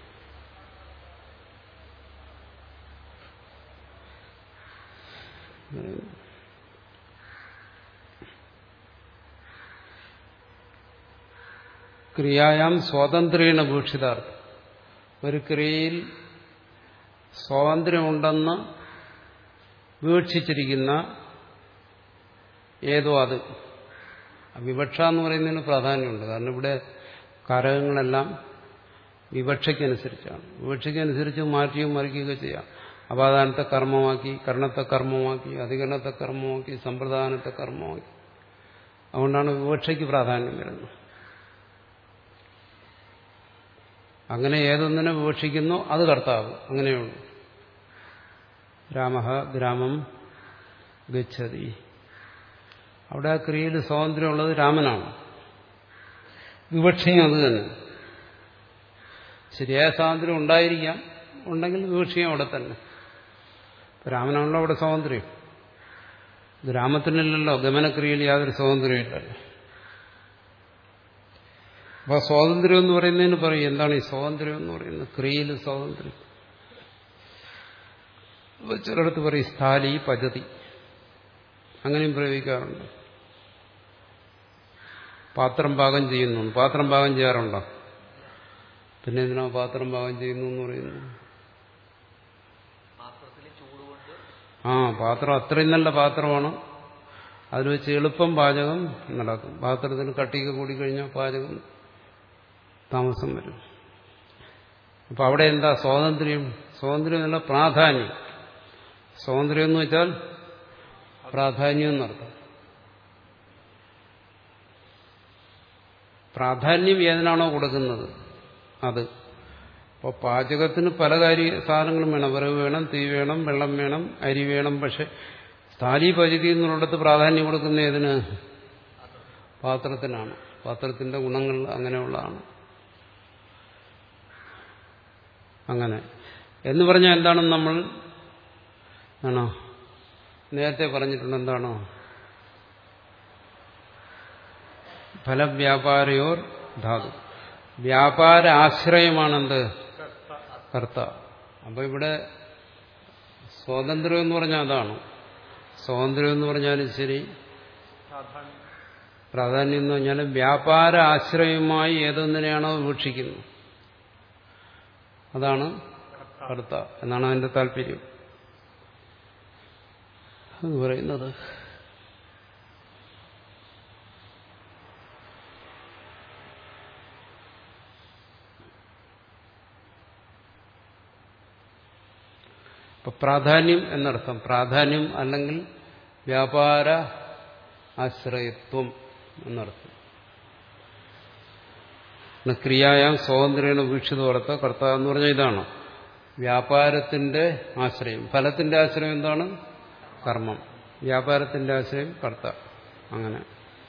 ക്രിയായാം സ്വാതന്ത്ര്യേണ ഭൂഷിതാർത്ഥം ഒരു ക്രിയയിൽ സ്വാതന്ത്ര്യമുണ്ടെന്ന് വീക്ഷിച്ചിരിക്കുന്ന ഏതോ അത് വിവക്ഷ എന്ന് പറയുന്നതിന് പ്രാധാന്യമുണ്ട് കാരണം ഇവിടെ കാരകങ്ങളെല്ലാം വിവക്ഷയ്ക്കനുസരിച്ചാണ് വിവക്ഷയ്ക്കനുസരിച്ച് മാറ്റിയും മറിക്കുകയൊക്കെ ചെയ്യാം അപാദാനത്തെ കർമ്മമാക്കി കർണത്തെ കർമ്മമാക്കി അധികരണത്തെ കർമ്മമാക്കി സമ്പ്രദാനത്തെ കർമ്മമാക്കി അതുകൊണ്ടാണ് വിവക്ഷയ്ക്ക് പ്രാധാന്യം വരുന്നത് അങ്ങനെ ഏതൊന്നിനെ വിവക്ഷിക്കുന്നു അത് കർത്താവ് അങ്ങനെയുള്ളൂ രാമ ഗ്രാമം ഗച്ഛതി അവിടെ ആ ക്രിയയിൽ സ്വാതന്ത്ര്യമുള്ളത് രാമനാണ് വിവക്ഷയും അത് തന്നെ ശരിയായ സ്വാതന്ത്ര്യം ഉണ്ടായിരിക്കാം ഉണ്ടെങ്കിൽ വിവക്ഷയും അവിടെ തന്നെ രാമനാണല്ലോ അവിടെ സ്വാതന്ത്ര്യം ഗ്രാമത്തിനില്ലല്ലോ ഗമനക്രിയയിൽ യാതൊരു സ്വാതന്ത്ര്യമില്ലല്ലോ അപ്പൊ സ്വാതന്ത്ര്യം എന്ന് പറയുന്നതിന് പറയും എന്താണ് ഈ സ്വാതന്ത്ര്യം എന്ന് പറയുന്നത് ക്രിയയിൽ സ്വാതന്ത്ര്യം ചിലടത്ത് പറയും സ്ഥാലി പദ്ധതി അങ്ങനെയും പ്രയോഗിക്കാറുണ്ട് പാത്രം പാകം ചെയ്യുന്നു പാത്രം പാകം ചെയ്യാറുണ്ടോ പിന്നെ എന്തിനാ പാത്രം പാകം ചെയ്യുന്നു എന്ന് പറയുന്നു പാത്രത്തിലെ ചൂടുകൊണ്ട് ആ പാത്രം അത്രയും നല്ല പാത്രമാണ് അതിൽ വെച്ച് എളുപ്പം പാചകം നടക്കും പാത്രത്തിന് കട്ടിയൊക്കെ കൂടിക്കഴിഞ്ഞാൽ പാചകം താമസം വരും അപ്പൊ അവിടെ എന്താ സ്വാതന്ത്ര്യം സ്വാതന്ത്ര്യം എന്നല്ല പ്രാധാന്യം സ്വാതന്ത്ര്യം എന്ന് വെച്ചാൽ പ്രാധാന്യം എന്നർത്ഥം പ്രാധാന്യം ഏതിനാണോ കൊടുക്കുന്നത് അത് അപ്പോൾ പാചകത്തിന് പല കാര്യ സാധനങ്ങളും വേണം വിറവ് വേണം തീ വേണം വെള്ളം വേണം അരി വേണം പക്ഷെ സ്ഥാലി പചതി എന്നുള്ളിടത്ത് പ്രാധാന്യം കൊടുക്കുന്ന ഏതിന് പാത്രത്തിനാണ് പാത്രത്തിന്റെ ഗുണങ്ങൾ അങ്ങനെയുള്ളതാണ് അങ്ങനെ എന്ന് പറഞ്ഞാൽ എന്താണ് നമ്മൾ ആണോ നേരത്തെ പറഞ്ഞിട്ടുണ്ട് എന്താണോ ഫലവ്യാപാരയോർ ധാതു വ്യാപാര ആശ്രയമാണെന്ത് കർത്ത അപ്പൊ ഇവിടെ സ്വാതന്ത്ര്യം എന്ന് പറഞ്ഞാൽ അതാണ് സ്വാതന്ത്ര്യം എന്ന് പറഞ്ഞാലും ശരി പ്രാധാന്യം പ്രാധാന്യം എന്ന് പറഞ്ഞാൽ വ്യാപാര ആശ്രയമായി ഏതൊന്നിനെയാണോ വീക്ഷിക്കുന്നത് അതാണ് കർത്ത എന്നാണ് അതിന്റെ താല്പര്യം എന്ന് പറയുന്നത് ഇപ്പൊ പ്രാധാന്യം എന്നർത്ഥം പ്രാധാന്യം അല്ലെങ്കിൽ വ്യാപാര ആശ്രയത്വം എന്നർത്ഥം ക്രിയായാം സ്വാതന്ത്ര്യേണ വീക്ഷിതോർത്ത കർത്ത എന്ന് പറഞ്ഞാൽ ഇതാണ് വ്യാപാരത്തിന്റെ ആശ്രയം ഫലത്തിന്റെ ആശ്രയം എന്താണ് കർമ്മം വ്യാപാരത്തിന്റെ ആശ്രയം കർത്ത അങ്ങനെ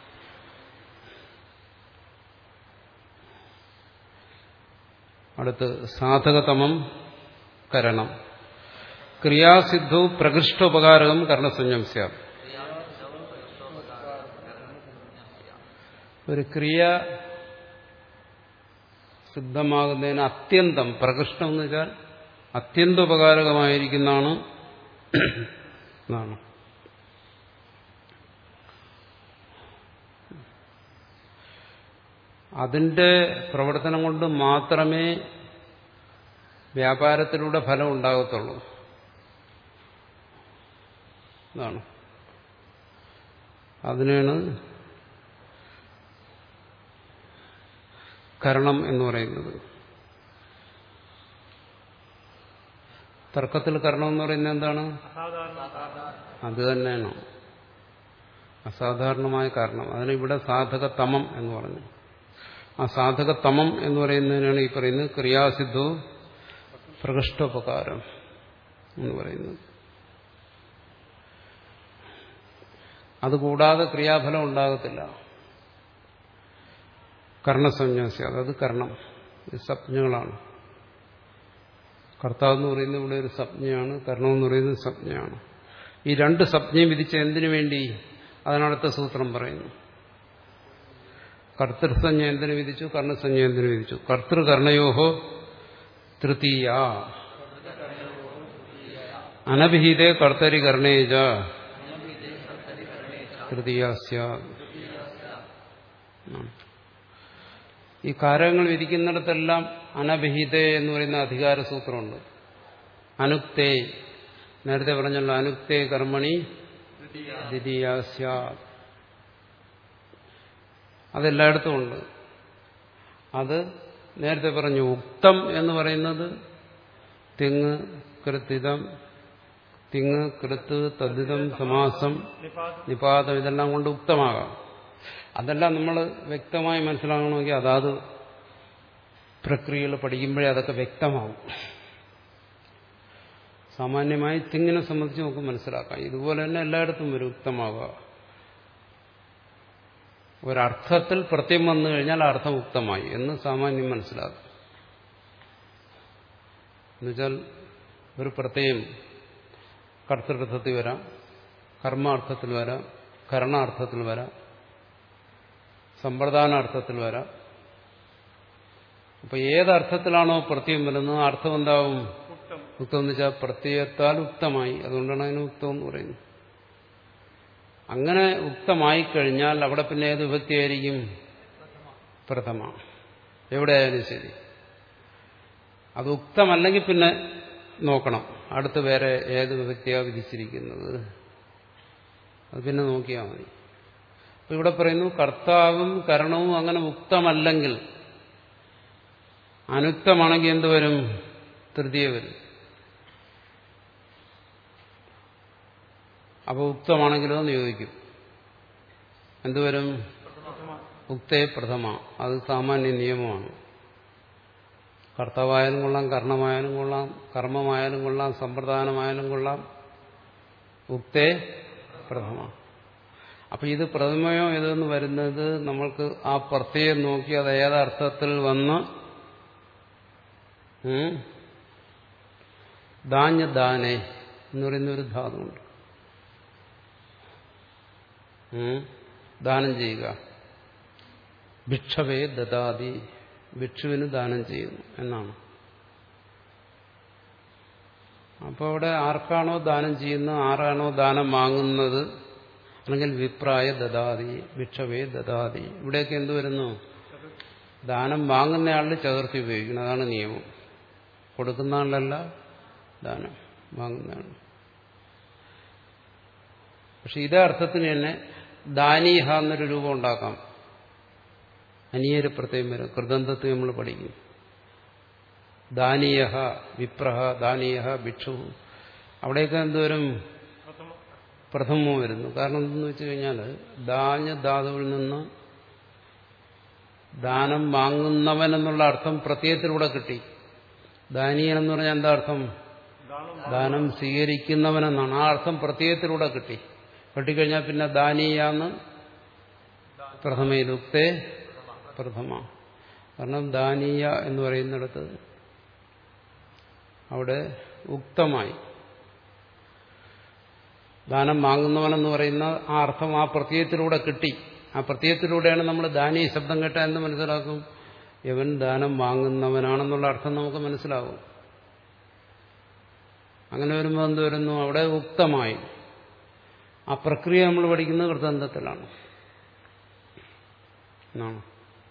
അടുത്ത് സാധകതമം കരണം ക്രിയാസിദ്ധു പ്രകൃഷ്ടോപകാരകം കർണസഞ്ജം സ്യാം ഒരു ക്രിയ സിദ്ധമാകുന്നതിന് അത്യന്തം പ്രകൃഷ്ടം എന്ന് വെച്ചാൽ അത്യന്തോപകാരകമായിരിക്കുന്നതാണ് എന്നാണ് അതിന്റെ പ്രവർത്തനം കൊണ്ട് മാത്രമേ വ്യാപാരത്തിലൂടെ ഫലം ഉണ്ടാകത്തുള്ളൂ ഇതാണ് അതിനാണ് കരണം എന്ന് പറയുന്നത് തർക്കത്തിൽ കരണം എന്ന് പറയുന്നത് എന്താണ് അസാധാരണ അത് തന്നെയാണ് അസാധാരണമായ കാരണം അതിന് ഇവിടെ സാധകതമം എന്ന് പറഞ്ഞു ആ സാധകതമം എന്ന് പറയുന്നതിനാണ് ഈ പറയുന്നത് ക്രിയാസിദ്ധോ പ്രകൃഷ്ടോപകാരം എന്ന് പറയുന്നത് അതുകൂടാതെ ക്രിയാഫലം ഉണ്ടാകത്തില്ല കർണസന്യാസി അതത് കർണം ഇത് സംജ്ഞകളാണ് കർത്താവ് എന്ന് പറയുന്നത് ഇവിടെ ഒരു സംജ്ഞയാണ് കർണം എന്ന് പറയുന്നത് സംജ്ഞയാണ് ഈ രണ്ട് സംജ്ഞയും വിധിച്ച എന്തിനു വേണ്ടി അതിനടുത്ത സൂത്രം പറയുന്നു കർത്തൃസഞ്ജ എന്തിനു വിധിച്ചു കർണസഞ്ജ എന്തിനു വിധിച്ചു കർത്തൃകർണയോഹോ തൃതീയ അനഭിഹിതേ കർത്തരി കർണേജ തൃതീയ ഈ കാരകങ്ങൾ വിധിക്കുന്നിടത്തെല്ലാം അനഭിഹിതേ എന്ന് പറയുന്ന അധികാര സൂത്രമുണ്ട് അനുക്തേ നേരത്തെ പറഞ്ഞല്ലോ അനുക്തേ കർമ്മണി ദ്വിതീയാസ്യ അതെല്ലായിടത്തും ഉണ്ട് അത് നേരത്തെ പറഞ്ഞു ഉക്തം എന്ന് പറയുന്നത് തിങ് കൃത്തിതം തിങ് കൃത്ത് തദ്ധിതം സമാസം നിപാതം നിപാതം ഇതെല്ലാം കൊണ്ട് ഉക്തമാകാം അതെല്ലാം നമ്മൾ വ്യക്തമായി മനസ്സിലാകണമെങ്കിൽ അതാത് പ്രക്രിയകൾ പഠിക്കുമ്പോഴേ അതൊക്കെ വ്യക്തമാവും സാമാന്യമായി തിങ്ങിനെ സംബന്ധിച്ച് നമുക്ക് മനസ്സിലാക്കാം ഇതുപോലെ തന്നെ എല്ലായിടത്തും ഒരു ഉക്തമാവുക ഒരർത്ഥത്തിൽ പ്രത്യം വന്നു കഴിഞ്ഞാൽ അർത്ഥം ഉക്തമായി എന്ന് സാമാന്യം മനസ്സിലാക്കും എന്നുവെച്ചാൽ ഒരു പ്രത്യയം കർത്തൃർത്ഥത്തിൽ വരാം കർമാർത്ഥത്തിൽ വരാം കരണാർത്ഥത്തിൽ വരാം സമ്പ്രദാനാർത്ഥത്തിൽ വരാം അപ്പൊ ഏതർത്ഥത്തിലാണോ പ്രത്യം വരുന്നത് ആ അർത്ഥം എന്താവും ഉക്തം ഉക്തം എന്ന് വെച്ചാൽ പ്രത്യയത്താൽ ഉക്തമായി അതുകൊണ്ടാണ് അതിന് ഉക്തം എന്ന് പറയുന്നത് അങ്ങനെ ഉക്തമായി കഴിഞ്ഞാൽ അവിടെ പിന്നെ ഏത് വിഭക്തിയായിരിക്കും പ്രഥമ എവിടെയായാലും ശരി അത് ഉക്തമല്ലെങ്കിൽ പിന്നെ നോക്കണം അടുത്ത് വേറെ ഏത് വിഭക്തിയാണ് വിധിച്ചിരിക്കുന്നത് അത് പിന്നെ നോക്കിയാൽ മതി അപ്പൊ ഇവിടെ പറയുന്നു കർത്താവും കരണവും അങ്ങനെ ഉക്തമല്ലെങ്കിൽ അനുക്തമാണെങ്കിൽ എന്ത് വരും തൃതീയ വരും അപ്പോൾ ഉക്തമാണെങ്കിലോ എന്ന് ചോദിക്കും എന്തുവരും ഉക്തേ പ്രഥമ അത് സാമാന്യ നിയമമാണ് കർത്താവായാലും കൊള്ളാം കർണമായാലും കൊള്ളാം കർമ്മമായാലും കൊള്ളാം സമ്പ്രദാനമായാലും കൊള്ളാം ഉക്തേ പ്രഥമ അപ്പൊ ഇത് പ്രഥമയോ ഇതെന്ന് വരുന്നത് നമ്മൾക്ക് ആ പ്രത്യയം നോക്കി അത് ഏതർത്ഥത്തിൽ വന്ന് ഉം, ദാഞ്ഞ ദാനേ എന്ന് പറയുന്ന ഒരു ധാതുണ്ട് ഉം, ദാനം ചെയ്യുക ഭിക്ഷവേ ദദാതി ഭിക്ഷുവിന് ദാനം ചെയ്യുന്നു എന്നാണ് അപ്പോൾ അവിടെ ആർക്കാണോ ദാനം ചെയ്യുന്നത് ആരാണോ ദാനം വാങ്ങുന്നത് അല്ലെങ്കിൽ വിപ്രായ ദദാതി ഭിക്ഷവേ ദദാതി ഇവിടെയൊക്കെ എന്ത് വരുന്നു ദാനം വാങ്ങുന്നയാളിൽ ചതുർത്ഥി ഉപയോഗിക്കണം അതാണ് നിയമം കൊടുക്കുന്ന ആളിലല്ല ദാനം വാങ്ങുന്നയാൾ പക്ഷെ ഇതേ അർത്ഥത്തിന് തന്നെ ദാനീഹ എന്നൊരു രൂപം ഉണ്ടാക്കാം അനിയര് പ്രത്യേകം വരും കൃതന്തത്വം നമ്മൾ പഠിക്കും ദാനീയ വിപ്രഹ ദാനീയ ഭിക്ഷു അവിടെയൊക്കെ എന്തുവരും പ്രഥമ പ്രഥമം വരുന്നു കാരണം എന്തെന്ന് വെച്ച് കഴിഞ്ഞാൽ ദാന ധാതുവിൽ നിന്ന് ദാനം വാങ്ങുന്നവൻ എന്നുള്ള അർത്ഥം പ്രത്യയത്തിലൂടെ കിട്ടി ദാനീയൻ എന്ന് പറഞ്ഞാൽ എന്താ അർത്ഥം ദാനം ദാനം സ്വീകരിക്കുന്നവനെന്നാണ് ആ അർത്ഥം പ്രത്യയത്തിലൂടെ കിട്ടി കിട്ടിക്കഴിഞ്ഞാൽ പിന്നെ ദാനീയാന്ന് പ്രഥമയിലുക്തേ പ്രഥമ കാരണം ദാനീയ എന്ന് പറയുന്നിടത്ത് അവിടെ ഉക്തമായി ദാനം വാങ്ങുന്നവനെന്ന് പറയുന്ന ആ അർത്ഥം ആ പ്രത്യയത്തിലൂടെ കിട്ടി ആ പ്രത്യയത്തിലൂടെയാണ് നമ്മൾ ദാനീയ ശബ്ദം കേട്ട എന്ന് മനസ്സിലാക്കും ഇവൻ ദാനം വാങ്ങുന്നവനാണെന്നുള്ള അർത്ഥം നമുക്ക് മനസ്സിലാവും അങ്ങനെ വരുമ്പോൾ എന്ത് വരുന്നു അവിടെ ഉക്തമായി ആ പ്രക്രിയ നമ്മൾ പഠിക്കുന്നത് വൃത്താന്തത്തിലാണ് എന്നാണ്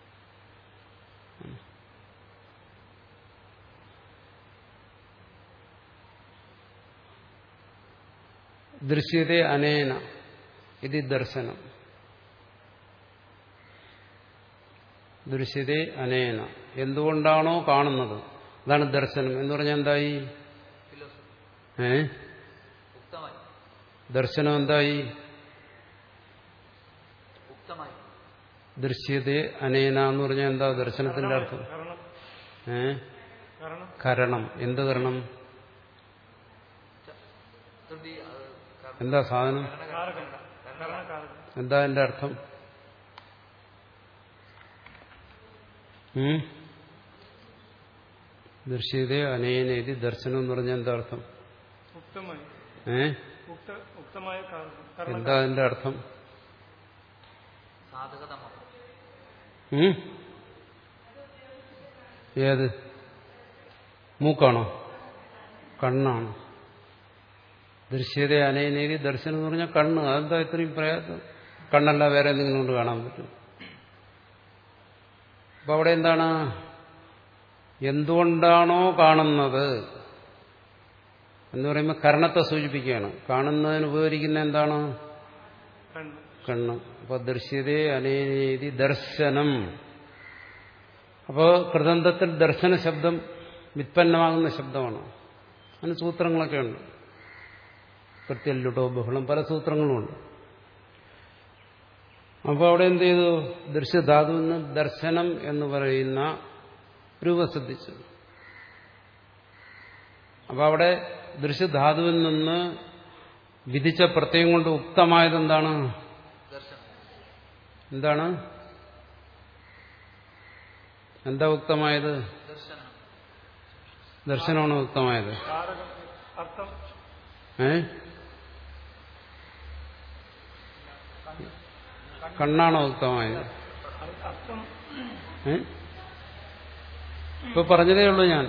ദൃശ്യത അനേന ഇത് ദർശനം ദൃശ്യത അനേന എന്തുകൊണ്ടാണോ കാണുന്നത് അതാണ് ദർശനം എന്ന് പറഞ്ഞാൽ എന്തായി ഫിലോസഫി ഏ ഉക്തമായി ദർശനം എന്തായി ദൃശ്യതേ അനേന എന്ന് പറഞ്ഞാൽ എന്താ ദർശനത്തിന്റെ അർത്ഥം കാരണം ഏ കാരണം കരണം എന്ത് കരണം തൃതി അത് കർമ്മ- എന്താ സാധനം കാരകം കാരണകാരകം എന്താ എന്റെ അർത്ഥം ഉം? ദൃശ്യതേ അനേനേതി ദർശനം എന്ന് പറഞ്ഞാൽ എന്താ അർത്ഥം ഉക്തമായി ഏ ഉക്ത ഉക്തമായ കാരകം കാരണം എന്താ അതിന്റെ അർത്ഥം സാധകതമം ഉം? ഏത് മൂക്കാണോ കണ്ണാണോ ദൃശ്യത അനേനേരി ദർശനം എന്ന് പറഞ്ഞാൽ കണ്ണ് അതെന്താ ഇത്രയും പ്രയാസം കണ്ണല്ല വേറെ എന്തെങ്കിലും കൊണ്ട് കാണാൻ പറ്റും അപ്പൊ അവിടെ എന്താണ് എന്തുകൊണ്ടാണോ കാണുന്നത് എന്ന് പറയുമ്പോൾ കർണത്തെ സൂചിപ്പിക്കുകയാണ് കാണുന്നതിന് ഉപകരിക്കുന്ന എന്താണ് കണ്ണ് കണ്ണ് അപ്പൊ ദൃശ്യതേ അനേനേതി ദർശനം അപ്പോൾ കൃതന്തത്തിൽ ദർശന ശബ്ദം വിത്പന്നമാകുന്ന ശബ്ദമാണ് അതിന് സൂത്രങ്ങളൊക്കെ ഉണ്ട് കൃത്യൽ ലുട്ടോ ബഹളം പല സൂത്രങ്ങളുമുണ്ട് അപ്പോൾ അവിടെ എന്ത് ചെയ്തു ദൃശ്യധാതുവിൽ നിന്ന് ദർശനം എന്ന് പറയുന്ന രൂപം ശ്രദ്ധിച്ചു അപ്പൊ അവിടെ ദൃശ്യധാതുവിൽ നിന്ന് വിധിച്ച പ്രത്യയം കൊണ്ട് ഉക്തമായത് എന്താണ് ദർശനം എന്താണ് എന്താ ഉക്തമായത് ദർശനം ദർശനമാണ് ഉക്തമായത് കാരകം അർത്ഥം ഏ കണ്ണാണോ ഉക്തമായത് അ- അർത്ഥം ഏ ഇപ്പൊ പറഞ്ഞതേ ഉള്ളൂ ഞാൻ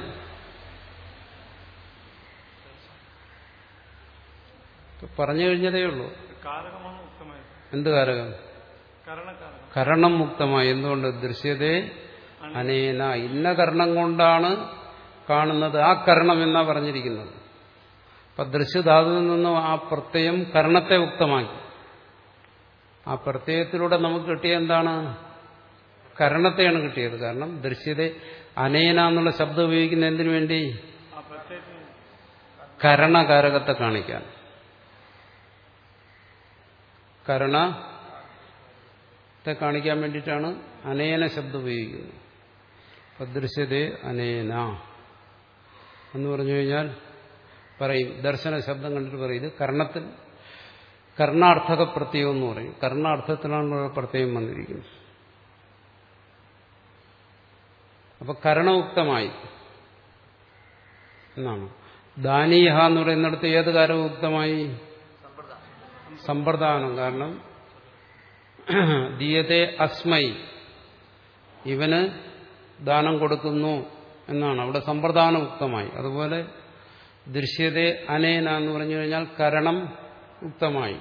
ഇപ്പൊ പറഞ്ഞു കഴിഞ്ഞതേ ഉള്ളൂ കാരകമാണ് ഉക്തമായത് എന്ത് കാരകം കരണകാരകം കരണം മുക്തമായി എന്തുകൊണ്ട് ദൃശ്യതേ അനേന ഇന്ന കർണം കൊണ്ടാണ് കാണുന്നത് ആ കർണം എന്നാ പറഞ്ഞിരിക്കുന്നത് അപ്പൊ ദൃശ്യധാതുവിൽ നിന്നും ആ പ്രത്യയം കർണത്തെ ഉക്തമാക്കി ആ പ്രത്യയത്തിലൂടെ നമുക്ക് കിട്ടിയ എന്താണ് കരണത്തെയാണ് കിട്ടിയത് കാരണം ദൃശ്യത അനേന എന്നുള്ള ശബ്ദം ഉപയോഗിക്കുന്ന എന്തിനു വേണ്ടി ആ പ്രത്യയത്തിന് കരണകാരകത്തെ കാണിക്കാൻ കരണത്തെ കാണിക്കാൻ വേണ്ടിയിട്ടാണ് അനേന ശബ്ദം ഉപയോഗിക്കുന്നത് അദൃശ്യതേ അനേന എന്ന് പറഞ്ഞു കഴിഞ്ഞാൽ പറയും ദർശന ശബ്ദം കണ്ടിട്ട് പറയും ഇത് കർണത്തിൽ കർണാർത്ഥക പ്രത്യയം എന്ന് പറയും കർണാർത്ഥത്തിലാണ് പ്രത്യയം വന്നിരിക്കുന്നത് അപ്പൊ കരണയുക്തമായി എന്നാണ് ദാനീഹ എന്ന് പറയുന്നിടത്ത് ഏത് കാരമുക്തമായി സമ്പ്രദായം സമ്പ്രദാനം കാരണം ദീയത്തെ അസ്മൈ ഇവന് ദാനം കൊടുക്കുന്നു എന്നാണ് അവിടെ സമ്പ്രദാനം ഉക്തമായി അതുപോലെ ദൃശ്യത അനേന എന്ന് പറഞ്ഞു കഴിഞ്ഞാൽ കരണം ഉക്തമായി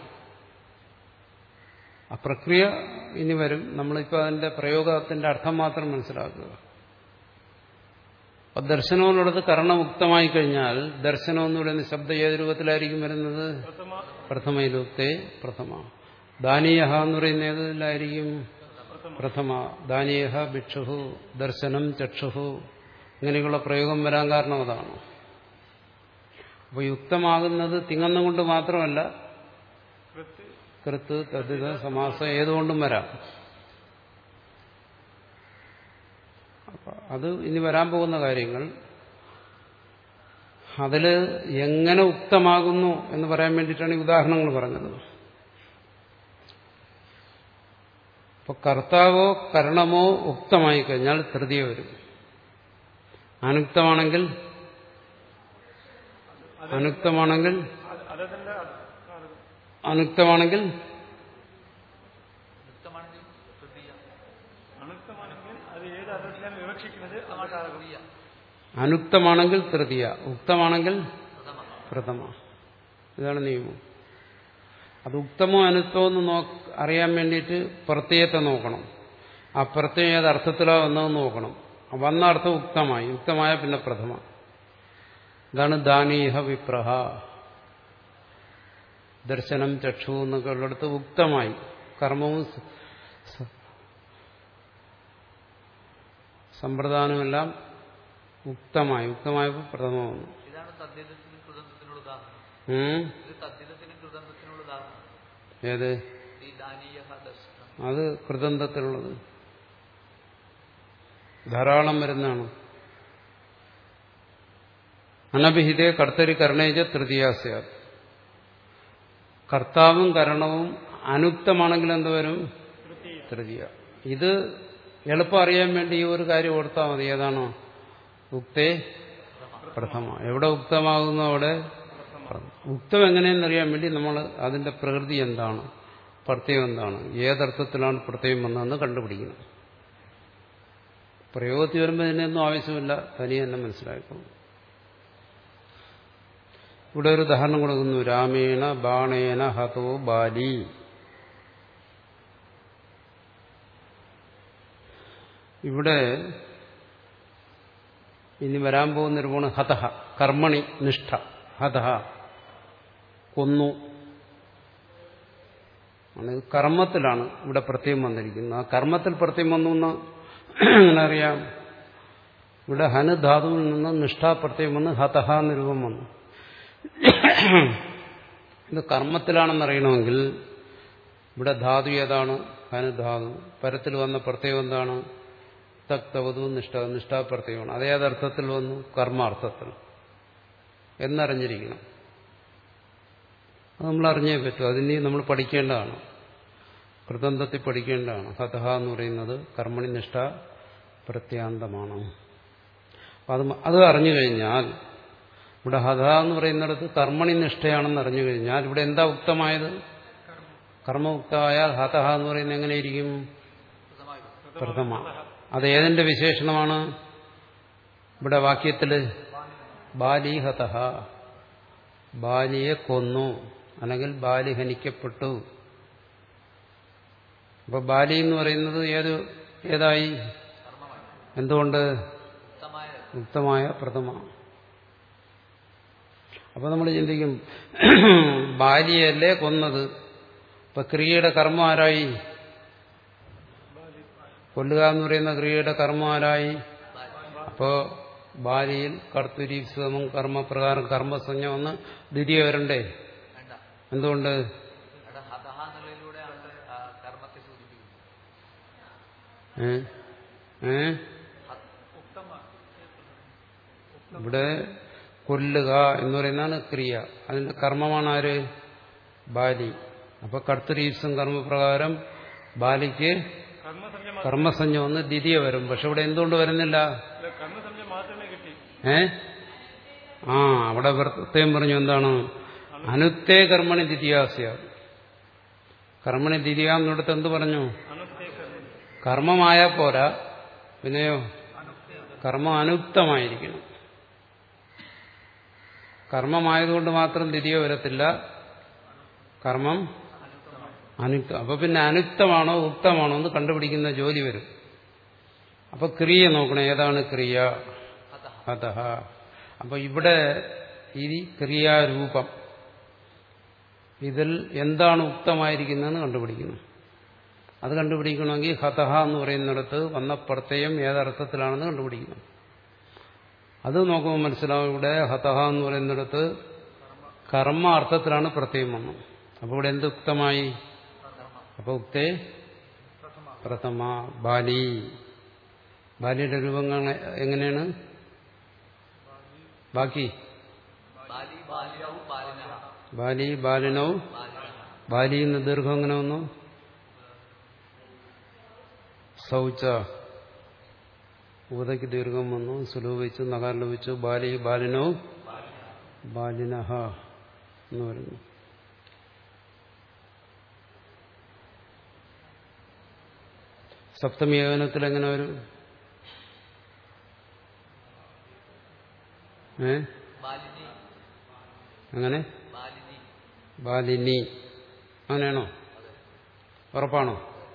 ആ പ്രക്രിയ ഇനി വരും നമ്മളിപ്പോൾ അതിന്റെ പ്രയോഗത്തിന്റെ അർത്ഥം മാത്രം മനസ്സിലാക്കുക അപ്പൊ ദർശനമെന്നുള്ളത് കരണമുക്തമായി കഴിഞ്ഞാൽ ദർശനം എന്ന് പറയുന്ന ശബ്ദം ഏത് രൂപത്തിലായിരിക്കും വരുന്നത് പ്രഥമ പ്രഥമയിലൂക്തെ പ്രഥമ ദാനീയ എന്ന് പറയുന്ന ഏതിലായിരിക്കും പ്രഥമ ദാനീയ ഭിക്ഷുഹു ദർശനം ചക്ഷുഹു ഇങ്ങനെയുള്ള പ്രയോഗം വരാൻ കാരണം അതാണ് അപ്പോൾ യുക്തമാകുന്നത് തിങ്ങന്നുകൊണ്ട് മാത്രമല്ല കൃത്ത് കൃത്ത് തദ്ധിത സമാസം ഏതുകൊണ്ടും വരാം അപ്പൊ അത് ഇനി വരാൻ പോകുന്ന കാര്യങ്ങൾ അതിൽ എങ്ങനെ ഉക്തമാകുന്നു എന്ന് പറയാൻ വേണ്ടിയിട്ടാണ് ഈ ഉദാഹരണങ്ങൾ പറഞ്ഞത് ഇപ്പൊ കർത്താവോ കരണമോ ഉക്തമായി കഴിഞ്ഞാൽ തൃതീയ വരും അനുക്തമാണെങ്കിൽ അനുക്തമാണെങ്കിൽ അത് അതതിന്റെ കാരകം അനുക്തമാണെങ്കിൽ യുക്തമാണെങ്കിൽ തൃതീയ അണുക്തമാണെങ്കിൽ അത് ഏത് അർത്ഥത്തിലാണ് വിവക്ഷിക്കുന്നത് ആ കാരകം തൃതീയ അനുക്തമാണെങ്കിൽ തൃതീയ ഉക്തമാണെങ്കിൽ പ്രഥമ പ്രഥമ ഇതാണ് നിയമം അത് ഉക്തമോ അനുക്തമോ എന്ന് നോ അറിയാൻ വേണ്ടിയിട്ട് പ്രത്യയത്തെ നോക്കണം ആ പ്രത്യയം ഏത് അർത്ഥത്തിലോ വന്നതെന്ന് നോക്കണം ആ വന്ന അർത്ഥം ഉക്തമായി യുക്തമായ പിന്നെ പ്രഥമ ഇതാണ് ദാനീഹ വിപ്രഹ ദർശനം ചക്ഷു എന്നൊക്കെ ഉള്ളിടത്ത് ഉക്തമായി കർമ്മവും സ- സ- സമ്പ്രദാനമെല്ലാം ഉക്തമായി ഉക്തമായപ്പോൾ പ്രഥമ വന്നു ഇതാണ് തദ്ധിതത്തിനും കൃതന്തത്തിനുള്ള ഉദാഹരണം ഉം? ഇത് തദ്ധിതത്തിനും കൃതന്തത്തിനുള്ള ഉദാഹരണം ഏത് ഈ ദാനീയ ദർശനം അത് കൃതന്തത്തിലുള്ളത് ധാരാളം വരുന്നതാണ് അനഭിഹിതേ കർത്തരി കരണേജ തൃതീയാസ്യ കർത്താവും കരണവും അനുക്തമാണെങ്കിൽ എന്തുവരും തൃതീയ ഇത് എളുപ്പം അറിയാൻ വേണ്ടി ഈ ഒരു കാര്യം ഓർത്താൽ മതി ഏതാണോ ഉക്തേ പ്രഥമ എവിടെ ഉക്തമാകുന്നു അവിടെ ഉക്തം എങ്ങനെയെന്നറിയാൻ വേണ്ടി നമ്മൾ അതിന്റെ പ്രകൃതി എന്താണ് പ്രത്യയം എന്താണ് ഏതർത്ഥത്തിലാണ് പ്രത്യയം വന്നതെന്ന് കണ്ടുപിടിക്കണം പ്രയോഗത്തിൽ വരുമ്പോൾ ഇതിനൊന്നും ആവശ്യമില്ല തനിയെ തന്നെ മനസ്സിലാക്കണം ഇവിടെ ഒരു ഉദാഹരണം കൊടുക്കുന്നു രാമേണ ബാണേന ഹതോ ബാലി ഇവിടെ ഇനി വരാൻ പോകുന്ന ഒരു ഗുണം ഹതഹ കർമ്മണി നിഷ്ഠ ഹതഹ കൊന്നു ആണ് ഇത് കർമ്മത്തിലാണ് ഇവിടെ പ്രത്യേകം വന്നിരിക്കുന്നത് ആ കർമ്മത്തിൽ പ്രത്യേകം വന്നു എന്ന് എങ്ങനെ അറിയാം ഇവിടെ ഹന് ധാതുവിൽ നിന്ന് നിഷ്ഠാ പ്രത്യേകം വന്ന് ഹതഹ എന്ന് രൂപം വന്നു ഇത് കർമ്മത്തിലാണെന്നറിയണമെങ്കിൽ ഇവിടെ ധാതു ഏതാണ് ഹന് ധാതു പരത്തിൽ വന്ന പ്രത്യേകം എന്താണ് തക്തവതു നിഷ്ഠ നിഷ്ഠാപ്രത്യമാണ് അതേതർത്ഥത്തിൽ വന്നു കർമാർത്ഥത്തിൽ എന്നറിഞ്ഞിരിക്കണം അത് നമ്മൾ അറിഞ്ഞേ പറ്റൂ അതിനെ നമ്മൾ പഠിക്കേണ്ടതാണ് കൃതന്തത്തിൽ പഠിക്കേണ്ടതാണ് ഹതഹ എന്ന് പറയുന്നത് കർമ്മണി നിഷ്ഠ പ്രത്യാന്തമാണ് അപ്പം അത് അത് അറിഞ്ഞു കഴിഞ്ഞാൽ ഇവിടെ ഹത എന്ന് പറയുന്നിടത്ത് കർമ്മണി നിഷ്ഠയാണെന്ന് അറിഞ്ഞു കഴിഞ്ഞാൽ ഇവിടെ എന്താ ഉക്തമായത് കർമ്മമുക്തമായാൽ ഹതഹ എന്ന് പറയുന്നത് എങ്ങനെയിരിക്കും പ്രഥമ അത് ഏതിന്റെ വിശേഷണമാണ് ഇവിടെ വാക്യത്തില് ബാലി ഹതഹ ബാലിയെ കൊന്നു അല്ലെങ്കിൽ ബാലി ഹനിക്കപ്പെട്ടു അപ്പൊ ബാലി എന്ന് പറയുന്നത് ഏത് ഏതായി എന്തുകൊണ്ട് ഉത്തമായ മുക്തമായ പ്രഥമ അപ്പൊ നമ്മൾ ചിന്തിക്കും ബാലിയല്ലേ കൊന്നത് ഇപ്പൊ ക്രിയയുടെ കർമ്മം ആരായി കൊല്ലുക എന്ന് പറയുന്ന ക്രിയയുടെ കർമ്മം ആരായി അപ്പോ ബാലിയിൽ കർത്തുരീപ്സമം കർമ്മപ്രകാരം കർമ്മസഞ്ജ വന്ന് ദ്വിതീയ വരണ്ടേ വേണ്ട എന്തുകൊണ്ട് അവിടെ ഹതഹ എന്നുള്ളതിലൂടെയാണ് ആ കർമ്മത്തെ സൂചിപ്പിക്കുന്നത് ഏ ഏ ഇവിടെ കൊല്ലുക എന്ന് പറയുന്നതാണ് ക്രിയ അതിന്റെ കർമ്മമാണ് ആര് ബാലി അപ്പൊ കർത്തരീപ്സം കർമ്മപ്രകാരം ബാലിക്ക് കർമ്മസംഖ്യ കർമ്മസഞ്ജ വന്ന് ദ്വിതീയ വരും പക്ഷെ ഇവിടെ എന്തുകൊണ്ട് വരുന്നില്ല മാത്രം കർമ്മസംഖ്യ മാത്രമേ കിട്ടി ഏ ആ അവിടെ പ്രത്യേകം പറഞ്ഞു എന്താണ് അനുത്തേ കർമ്മണി ദ്വിതീയാസ്യ കർമ്മണി ദ്വിതീയ എന്നിടത്ത് എന്ത് പറഞ്ഞു അനസ്തേ കർമ്മ കർമ്മമായ പോരാ പിന്നെയോ കർമ്മം അനുക്തമായിരിക്കണം കർമ്മമായതുകൊണ്ട് മാത്രം ദ്വിതീയ വരത്തില്ല കർമ്മം അനുക്തം അപ്പൊ പിന്നെ അനുക്തമാണോ ഉക്തമാണോ എന്ന് കണ്ടുപിടിക്കുന്ന ജോലി വരും അപ്പൊ ക്രിയ നോക്കണം ഏതാണ് ക്രിയ അതഹ അപ്പൊ ഇവിടെ ഈ ക്രിയാരൂപം ഇതിൽ എന്താണ് ഉക്തമായിരിക്കുന്നതെന്ന് കണ്ടുപിടിക്കുന്നു അത് കണ്ടുപിടിക്കണമെങ്കിൽ ഹതഹ എന്ന് പറയുന്നിടത്ത് വന്ന പ്രത്യയം ഏതർത്ഥത്തിലാണെന്ന് കണ്ടുപിടിക്കണം അത് നോക്കുമ്പോൾ മനസ്സിലാവും ഇവിടെ ഹതഹ എന്ന് പറയുന്നിടത്ത് കർമ്മ അർത്ഥത്തിലാണ് പ്രത്യയം വന്നത് അപ്പോൾ ഇവിടെ എന്ത് ഉക്തമായി അപ്പൊ ഉക്തേ പ്രഥമ ബാലി ബാലിയുടെ രൂപങ്ങൾ എങ്ങനെയാണ് ബാക്കി ബാലി ബാലിയാവും ബാലിന ബാലി ബാലിനോ ബാലി എന്ന ദീർഘം എങ്ങനെ വന്നു സൗച്ച ഊതയ്ക്ക് ദീർഘം വന്നു സുലോഭിച്ചു നഗാർ ലഭിച്ചു ബാലി ബാലിനോ ബാലിനഹ എന്ന് വരുന്നു സപ്തമി ഏകനത്തിൽ എങ്ങനെ വരും ഏ ബാലിനി അങ്ങനെ ബാലിനി ബാലിനി അങ്ങനെയാണോ ഉറപ്പാണോ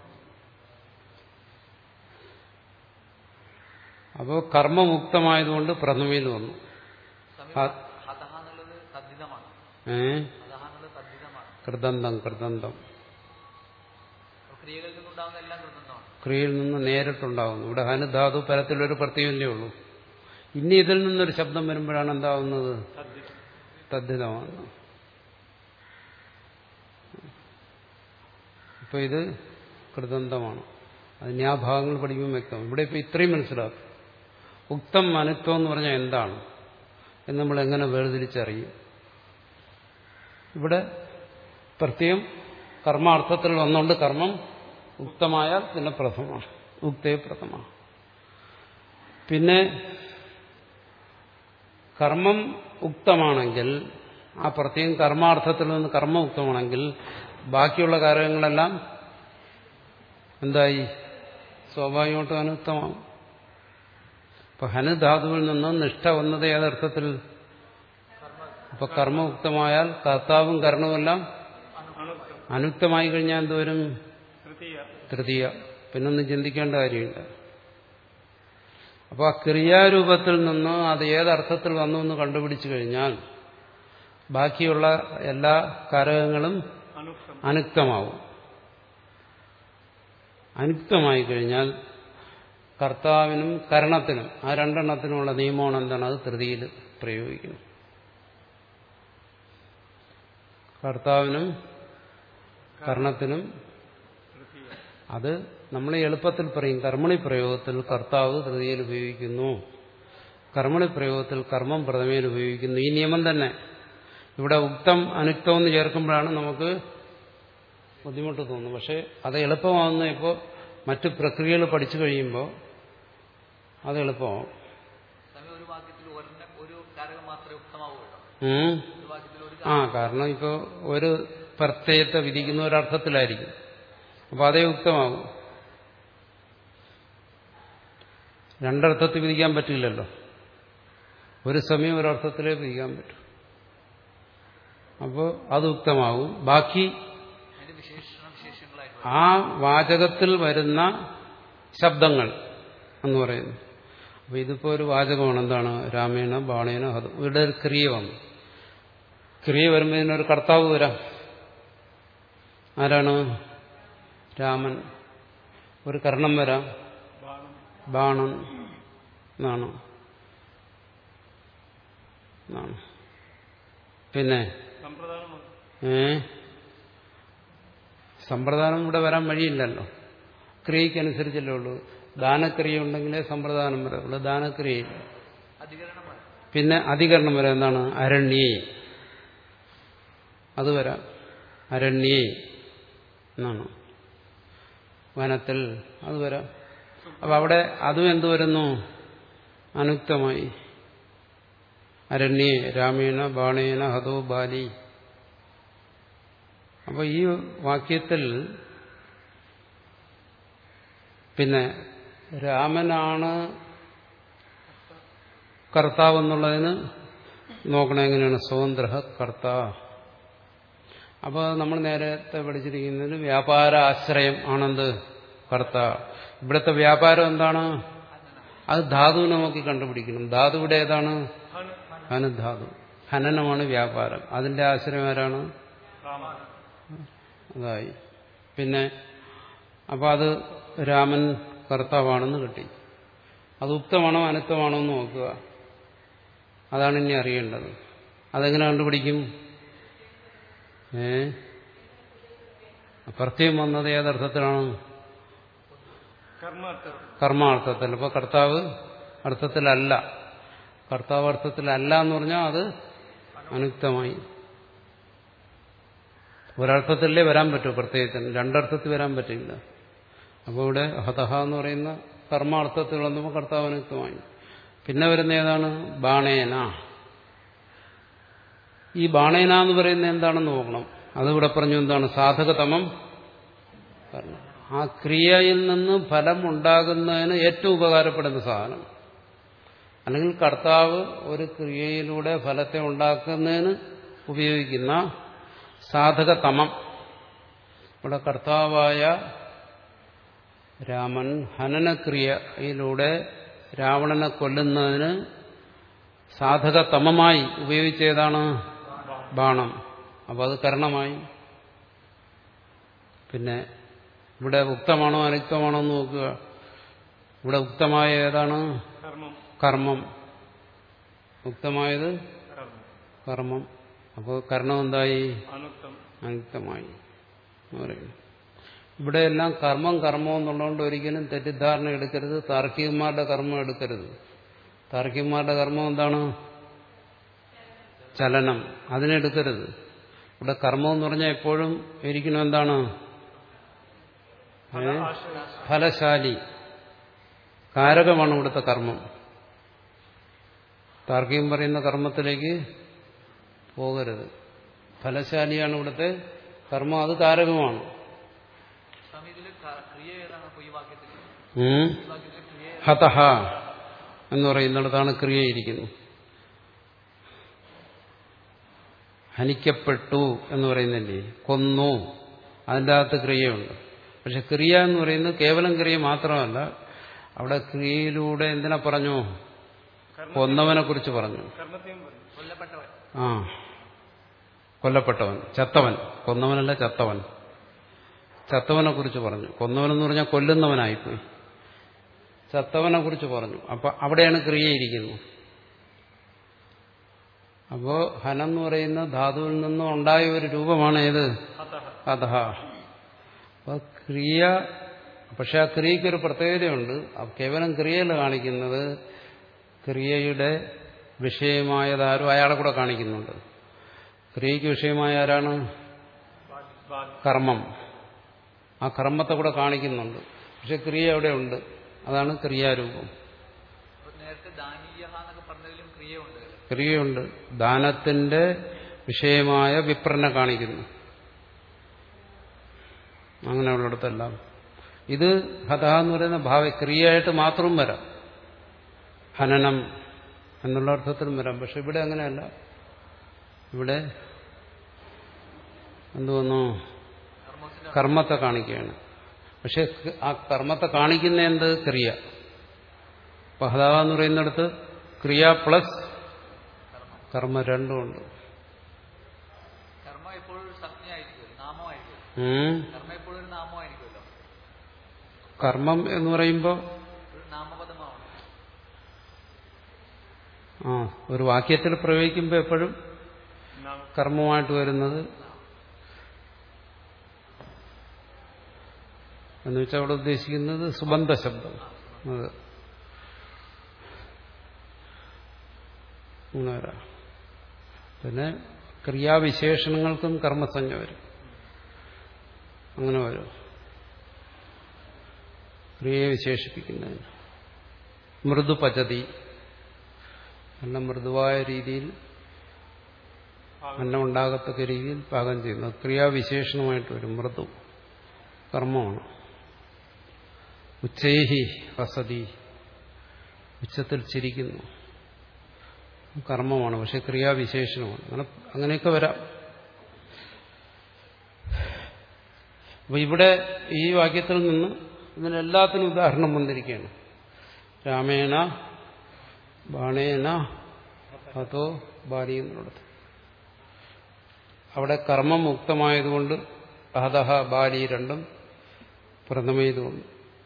അപ്പോൾ കർമ്മമുക്തമായതുകൊണ്ട് പ്രഥമയിൽ വന്നു സമീപ ഹ- ഹതഹ എന്നുള്ളത് തദ്ധിതമാണ് ഏ ഹതഹ എന്നുള്ളത് തദ്ധിതമാണ് കൃതന്തം കൃതന്തം അപ്പോൾ ക്രിയകളിൽ നിന്നുണ്ടാകുന്ന എല്ലാം കൃതന്തമാണ് ക്രിയയിൽ നിന്ന് നേരിട്ടുണ്ടാകുന്നു ഇവിടെ ഹനുധാതു പരത്തിലൊരു പ്രത്യേകതയേ ഉള്ളൂ ഇനി ഇതിൽ നിന്നൊരു ശബ്ദം വരുമ്പോഴാണ് എന്താവുന്നത് തദ്ധിതമാണ് ഇപ്പൊ ഇത് കൃതന്തമാണ് അതിന് ആ ഭാഗങ്ങൾ പഠിക്കുമ്പോൾ വ്യക്തം ഇവിടെ ഇപ്പം ഇത്രയും മനസ്സിലാക്കും ഉക്തം അനുക്തം എന്ന് പറഞ്ഞാൽ എന്താണ് എന്ന് നമ്മൾ എങ്ങനെ വേർതിരിച്ചറിയും ഇവിടെ പ്രത്യേകം കർമാർത്ഥത്തിൽ വന്നുകൊണ്ട് കർമ്മം ഉക്തമായാൽ പിന്നെ പ്രഥമമാണ് ഉക്തേ പ്രഥമ പിന്നെ കർമ്മം ഉക്തമാണെങ്കിൽ ആ പ്രത്യേകം കർമാർത്ഥത്തിൽ നിന്ന് കർമ്മ ഉക്തമാണെങ്കിൽ ബാക്കിയുള്ള കാര്യങ്ങളെല്ലാം എന്തായി സ്വാഭാവികമായിട്ടും അനുക്തമാവും ഇപ്പൊ ഹനുധാതുവിൽ നിന്ന് നിഷ്ഠ വന്നത് ഏതർത്ഥത്തിൽ അപ്പൊ കർമ്മമുക്തമായാൽ കർത്താവും കർണവുമെല്ലാം അണുക്തം അനുക്തമായി കഴിഞ്ഞാൽ എന്തോരും തൃതീയ തൃതീയ പിന്നൊന്നും ചിന്തിക്കേണ്ട കാര്യമില്ല അപ്പോൾ ആ ക്രിയാരൂപത്തിൽ നിന്ന് അത് ഏതർത്ഥത്തിൽ വന്നു എന്ന് കണ്ടുപിടിച്ചു കഴിഞ്ഞാൽ ബാക്കിയുള്ള എല്ലാ കാരകങ്ങളും അണുക്തം അനുക്തമാവും അനുക്തമായി കഴിഞ്ഞാൽ കർത്താവിനും കരണത്തിനും ആ രണ്ടെണ്ണത്തിനുമുള്ള നിയമമാണ് എന്താണ് അത് തൃതിയിൽ പ്രയോഗിക്കുന്നു കർത്താവിനും കർണത്തിനും തൃതീയ അത് നമ്മൾ എളുപ്പത്തിൽ പറയും കർമ്മണി പ്രയോഗത്തിൽ കർത്താവ് തൃതിയിൽ ഉപയോഗിക്കുന്നു കർമ്മണി പ്രയോഗത്തിൽ കർമ്മം പ്രഥമയിൽ ഉപയോഗിക്കുന്നു ഈ നിയമം തന്നെ ഇവിടെ ഉക്തം അനുക്തം എന്ന് ചേർക്കുമ്പോഴാണ് നമുക്ക് ബുദ്ധിമുട്ട് തോന്നുന്നത് പക്ഷെ അത് എളുപ്പമാകുന്ന ഇപ്പോൾ മറ്റു പ്രക്രിയകൾ പഠിച്ചു കഴിയുമ്പോൾ അത് എളുപ്പമാവും സ്വാമി ഒരു വാക്യത്തിൽ ഒരെണ്ണം ഒരു കാരകം മാത്രമേ ഉക്തമാവുകയുള്ളൂ ഉം. ഒരു വാക്യത്തിൽ ഒരു ആ കാരണം ഇപ്പോൾ ഒരു പ്രത്യയത്തെ വിധിക്കുന്ന ഒരർത്ഥത്തിലായിരിക്കും അപ്പോൾ അതേ ഉക്തമാകും രണ്ടർത്ഥത്തിൽ വിധിക്കാൻ പറ്റില്ലല്ലോ ഒരു സമയം ഒരർത്ഥത്തിലേ വിധിക്കാൻ പറ്റും അപ്പോൾ അത് ഉക്തമാകും ബാക്കി അതിന്റെ വിശേഷണ വിശേഷങ്ങളായിട്ട് ആ വാചകത്തിൽ വരുന്ന ശബ്ദങ്ങൾ എന്ന് പറയുന്നു അപ്പൊ ഇതിപ്പോ ഒരു വാചകമാണ് എന്താണ് രാമേണ ബാണേന ഹത ഇവിടെ ഒരു ക്രിയ വന്നു ക്രിയ വരുമ്പോൾ ഇതിനൊരു കർത്താവ് വരാം ആരാണ് രാമൻ ഒരു കർണം വരാം ബാണം ബാണൻ എന്നാണ് എന്നാണ് പിന്നെ സമ്പ്രദായമാണ് ഏ സമ്പ്രദാനം ഇവിടെ വരാൻ വഴിയില്ലല്ലോ ക്രിയക്കനുസരിച്ചല്ലേ ഉള്ളൂ ദാനക്രിയ ഉണ്ടെങ്കിലേ സമ്പ്രദാനം വരത്തുള്ളൂ ദാനക്രിയയില്ല അധികരണമാണ് പിന്നെ അധികരണം വരാം എന്താണ് അരണ്യേ അത് വരാം അരണ്യേ എന്നാണ് വനത്തിൽ അത് വരാം അപ്പൊ അവിടെ അതും എന്ത് വരുന്നു അനുക്തമായി അരണ്യേ രാമേണ ബാണേന ഹതോ ബാലി അപ്പൊ ഈ വാക്യത്തിൽ പിന്നെ രാമനാണ് കർത്താവ് എന്നുള്ളതിന് നോക്കണം എങ്ങനെയാണ് സ്വതന്ത്ര കർത്ത അപ്പോൾ നമ്മൾ നേരത്തെ പഠിച്ചിരിക്കുന്നതിന് വ്യാപാര ആശ്രയം ആണെന്ത് കർത്ത ഇവിടുത്തെ വ്യാപാരം എന്താണ് അത് ധാതുവിനെ നോക്കി കണ്ടുപിടിക്കണം ധാതുവിടെ ഏതാണ് ഹന ഹനധാതു ഹനനമാണ് വ്യാപാരം അതിന്റെ ആശ്രയം ആരാണ് രാമ അതായി പിന്നെ അപ്പോൾ അത് രാമൻ കർത്താവാണെന്ന് കിട്ടി അത് ഉക്തമാണോ അനുക്തമാണോ എന്ന് നോക്കുക അതാണ് ഇനി അറിയേണ്ടത് അതെങ്ങനെ കണ്ടുപിടിക്കും ഏ പ്രത്യേകം വന്നത് ഏതർത്ഥത്തിലാണ് കർമാർത്ഥത്തിൽ കർമാർത്ഥത്തിൽ അപ്പോൾ കർത്താവ് അർത്ഥത്തിലല്ല കർത്താവ് അർത്ഥത്തിലല്ല എന്ന് പറഞ്ഞാൽ അത് അനുക്തമായി ഒരർത്ഥത്തിലേ വരാൻ പറ്റൂ പ്രത്യേകത്തിന് രണ്ടർത്ഥത്തിൽ വരാൻ പറ്റില്ല അപ്പോൾ ഇവിടെ ഹതഹ എന്ന് പറയുന്ന കർമാർത്ഥത്തിൽ വന്നപ്പോൾ കർത്താവ് അനുക്തമായി പിന്നെ വരുന്ന ഏതാണ് ബാണേന ഈ ബാണേന എന്ന് പറയുന്നത് എന്താണെന്ന് നോക്കണം അതിവിടെ പറഞ്ഞു എന്താണ് സാധകതമം കാരണം ആ ക്രിയയിൽ നിന്ന് ഫലം ഉണ്ടാകുന്നതിന് ഏറ്റവും ഉപകാരപ്പെടുന്ന സാധനം അല്ലെങ്കിൽ കർത്താവ് ഒരു ക്രിയയിലൂടെ ഫലത്തെ ഉണ്ടാക്കുന്നതിന് ഉപയോഗിക്കുന്ന സാധകതമം ഇവിടെ കർത്താവായ രാമൻ ഹനനക്രിയയിലൂടെ രാവണനെ കൊല്ലുന്നതിന് സാധകതമമായി ഉപയോഗിച്ചേതാണ് ബാണം അപ്പോൾ അത് കരണമായി പിന്നെ ഇവിടെ ഉക്തമാണോ അനുക്തമാണോ എന്ന് നോക്കുക ഇവിടെ ഉക്തമായ ഏതാണ് കർമ്മം കർമ്മം ഉക്തമായത് കർമ്മം കർമ്മം അപ്പോൾ കർണം എന്തായി അനുക്തം അനുക്തമായി എന്ന് പറയുന്നു ഇവിടെയെല്ലാം കർമ്മം കർമ്മം എന്നുള്ളതുകൊണ്ട് ഒരിക്കലും തെറ്റിദ്ധാരണ എടുക്കരുത് താർക്കികന്മാരുടെ കർമ്മം എടുക്കരുത് താർക്കികന്മാരുടെ കർമ്മം എന്താണ് ചലനം അതിനെടുക്കരുത് ഇവിടെ കർമ്മം എന്ന് പറഞ്ഞാൽ എപ്പോഴും ഇരിക്കണം എന്താണ് ഏ? ഫലശാലി കാരകമാണ് ഇവിടുത്തെ കർമ്മം താർക്കികം പറയുന്ന കർമ്മത്തിലേക്ക് പോകരുത് ഫലശാലിയാണ് ഇവിടുത്തെ കർമ്മം അത് കാരകമാണ് സ്വാമി ഇതിൽ ക്രിയ ഏതാണ് അപ്പൊ ഈ വാക്യത്തിൽ ഉം. ഈ വാക്യത്തിൽ ക്രിയ ഏതാണ്? ഹതഹ എന്ന് പറയുന്നിടത്താണ് ക്രിയ ഇരിക്കുന്നത് ഹനിക്കപ്പെട്ടു എന്ന് പറയുന്നില്ലേ കൊന്നു അതിൻ്റെ അകത്ത് ക്രിയയുണ്ട് പക്ഷെ ക്രിയ എന്ന് പറയുന്നത് കേവലം ക്രിയ മാത്രമല്ല അവിടെ ക്രിയയിലൂടെ എന്തിനാ പറഞ്ഞു കൊന്നവനെ കുറിച്ച് പറഞ്ഞു കർമ്മത്തെയും പറയും കൊല്ലപ്പെട്ടവൻ ആ കൊല്ലപ്പെട്ടവൻ ചത്തവൻ കൊന്നവനല്ല ചത്തവൻ ചത്തവനെ കുറിച്ച് പറഞ്ഞു കൊന്നവനെന്ന് പറഞ്ഞാൽ കൊല്ലുന്നവനായിപ്പോയി ചത്തവനെ കുറിച്ച് പറഞ്ഞു അപ്പൊ അവിടെയാണ് ക്രിയ ഇരിക്കുന്നത് അപ്പോ ഹനം എന്ന് പറയുന്ന ധാതുവിൽ നിന്നും ഉണ്ടായ ഒരു രൂപമാണ് ഏത് ഹതഃ അധ അപ്പൊ ക്രിയ പക്ഷെ ആ ക്രിയയ്ക്ക് ഒരു പ്രത്യേകതയുണ്ട് ആ കേവലം ക്രിയയിൽ കാണിക്കുന്നത് ക്രിയയുടെ വിഷയമായതാരും അയാളെ കൂടെ കാണിക്കുന്നുണ്ട് ക്രിയയ്ക്ക് വിഷയമായ ആരാണ് ബാലി കർമ്മം ആ കർമ്മത്തെ കൂടെ കാണിക്കുന്നുണ്ട് പക്ഷെ ക്രിയ അവിടെ ഉണ്ട് അതാണ് ക്രിയാരൂപം അപ്പൊ നേരത്തെ ദാനീയ എന്നൊക്കെ പറഞ്ഞതിലും ക്രിയ ഉണ്ട് ക്രിയയുണ്ട് ദാനത്തിന്റെ വിഷയമായ വിപ്രനെ കാണിക്കുന്നു അങ്ങനെയുള്ളിടത്തെല്ലാം ഇത് ഹത എന്ന് പറയുന്ന ഭാവ ക്രിയയായിട്ട് മാത്രവും വരാം ഹനനം എന്നുള്ള അർത്ഥത്തിലും വരാം പക്ഷെ ഇവിടെ അങ്ങനെയല്ല ഇവിടെ എന്തുവന്നു കർമ്മത്തിന്റെ കർമ്മത്തെ കാണിക്കുകയാണ് പക്ഷെ ആ കർമ്മത്തെ കാണിക്കുന്ന എന്ത് ക്രിയ അപ്പൊ ഹത എന്ന് പറയുന്നിടത്ത് ക്രിയ പ്ലസ് കർമ്മ രണ്ടുമുണ്ട് കർമ്മ എപ്പോഴും ഒരു സംജ്ഞയായിരിക്കും നാമമായിരിക്കും ഉം. കർമ്മ എപ്പോഴും ഒരു നാമമായിരിക്കുമല്ലോ കർമ്മം എന്ന് പറയുമ്പോൾ ഒരു നാമപദമാവണം ആ ഒരു വാക്യത്തിൽ പ്രയോഗിക്കുമ്പോൾ എപ്പോഴും നാം കർമ്മമായിട്ട് വരുന്നത് എന്ന് വെച്ചാൽ അവിടെ ഉദ്ദേശിക്കുന്നത് സുബന്ധ ശബ്ദം അത് അങ്ങനെ വരാം പിന്നെ ക്രിയാവിശേഷണങ്ങൾക്കും കർമ്മസഞ്ജ വരും അങ്ങനെ വരും ക്രിയയെ വിശേഷിപ്പിക്കുന്നതിന് മൃദു പചതി നല്ല മൃദുവായ രീതിയിൽ അന്നം ഉണ്ടാകത്തക്ക രീതിയിൽ പാകം ചെയ്യുന്നു ക്രിയാവിശേഷണമായിട്ട് വരും മൃദു കർമ്മമാണ് ഉച്ചൈഹി വസതി ഉച്ചത്തിൽ ചിരിക്കുന്നു കർമ്മമാണ് പക്ഷെ ക്രിയാവിശേഷണമാണ് അങ്ങനെ അങ്ങനെയൊക്കെ വരാം അപ്പൊ ഇവിടെ ഈ വാക്യത്തിൽ നിന്ന് ഇതിനെല്ലാത്തിനും ഉദാഹരണം വന്നിരിക്കുകയാണ് രാമേണ ബാണേന അതോ ബാലി എന്നുള്ളത് അവിടെ കർമ്മം മുക്തമായതുകൊണ്ട് അഹതഹ ബാലി രണ്ടും പ്രഥമയതുകൊണ്ട്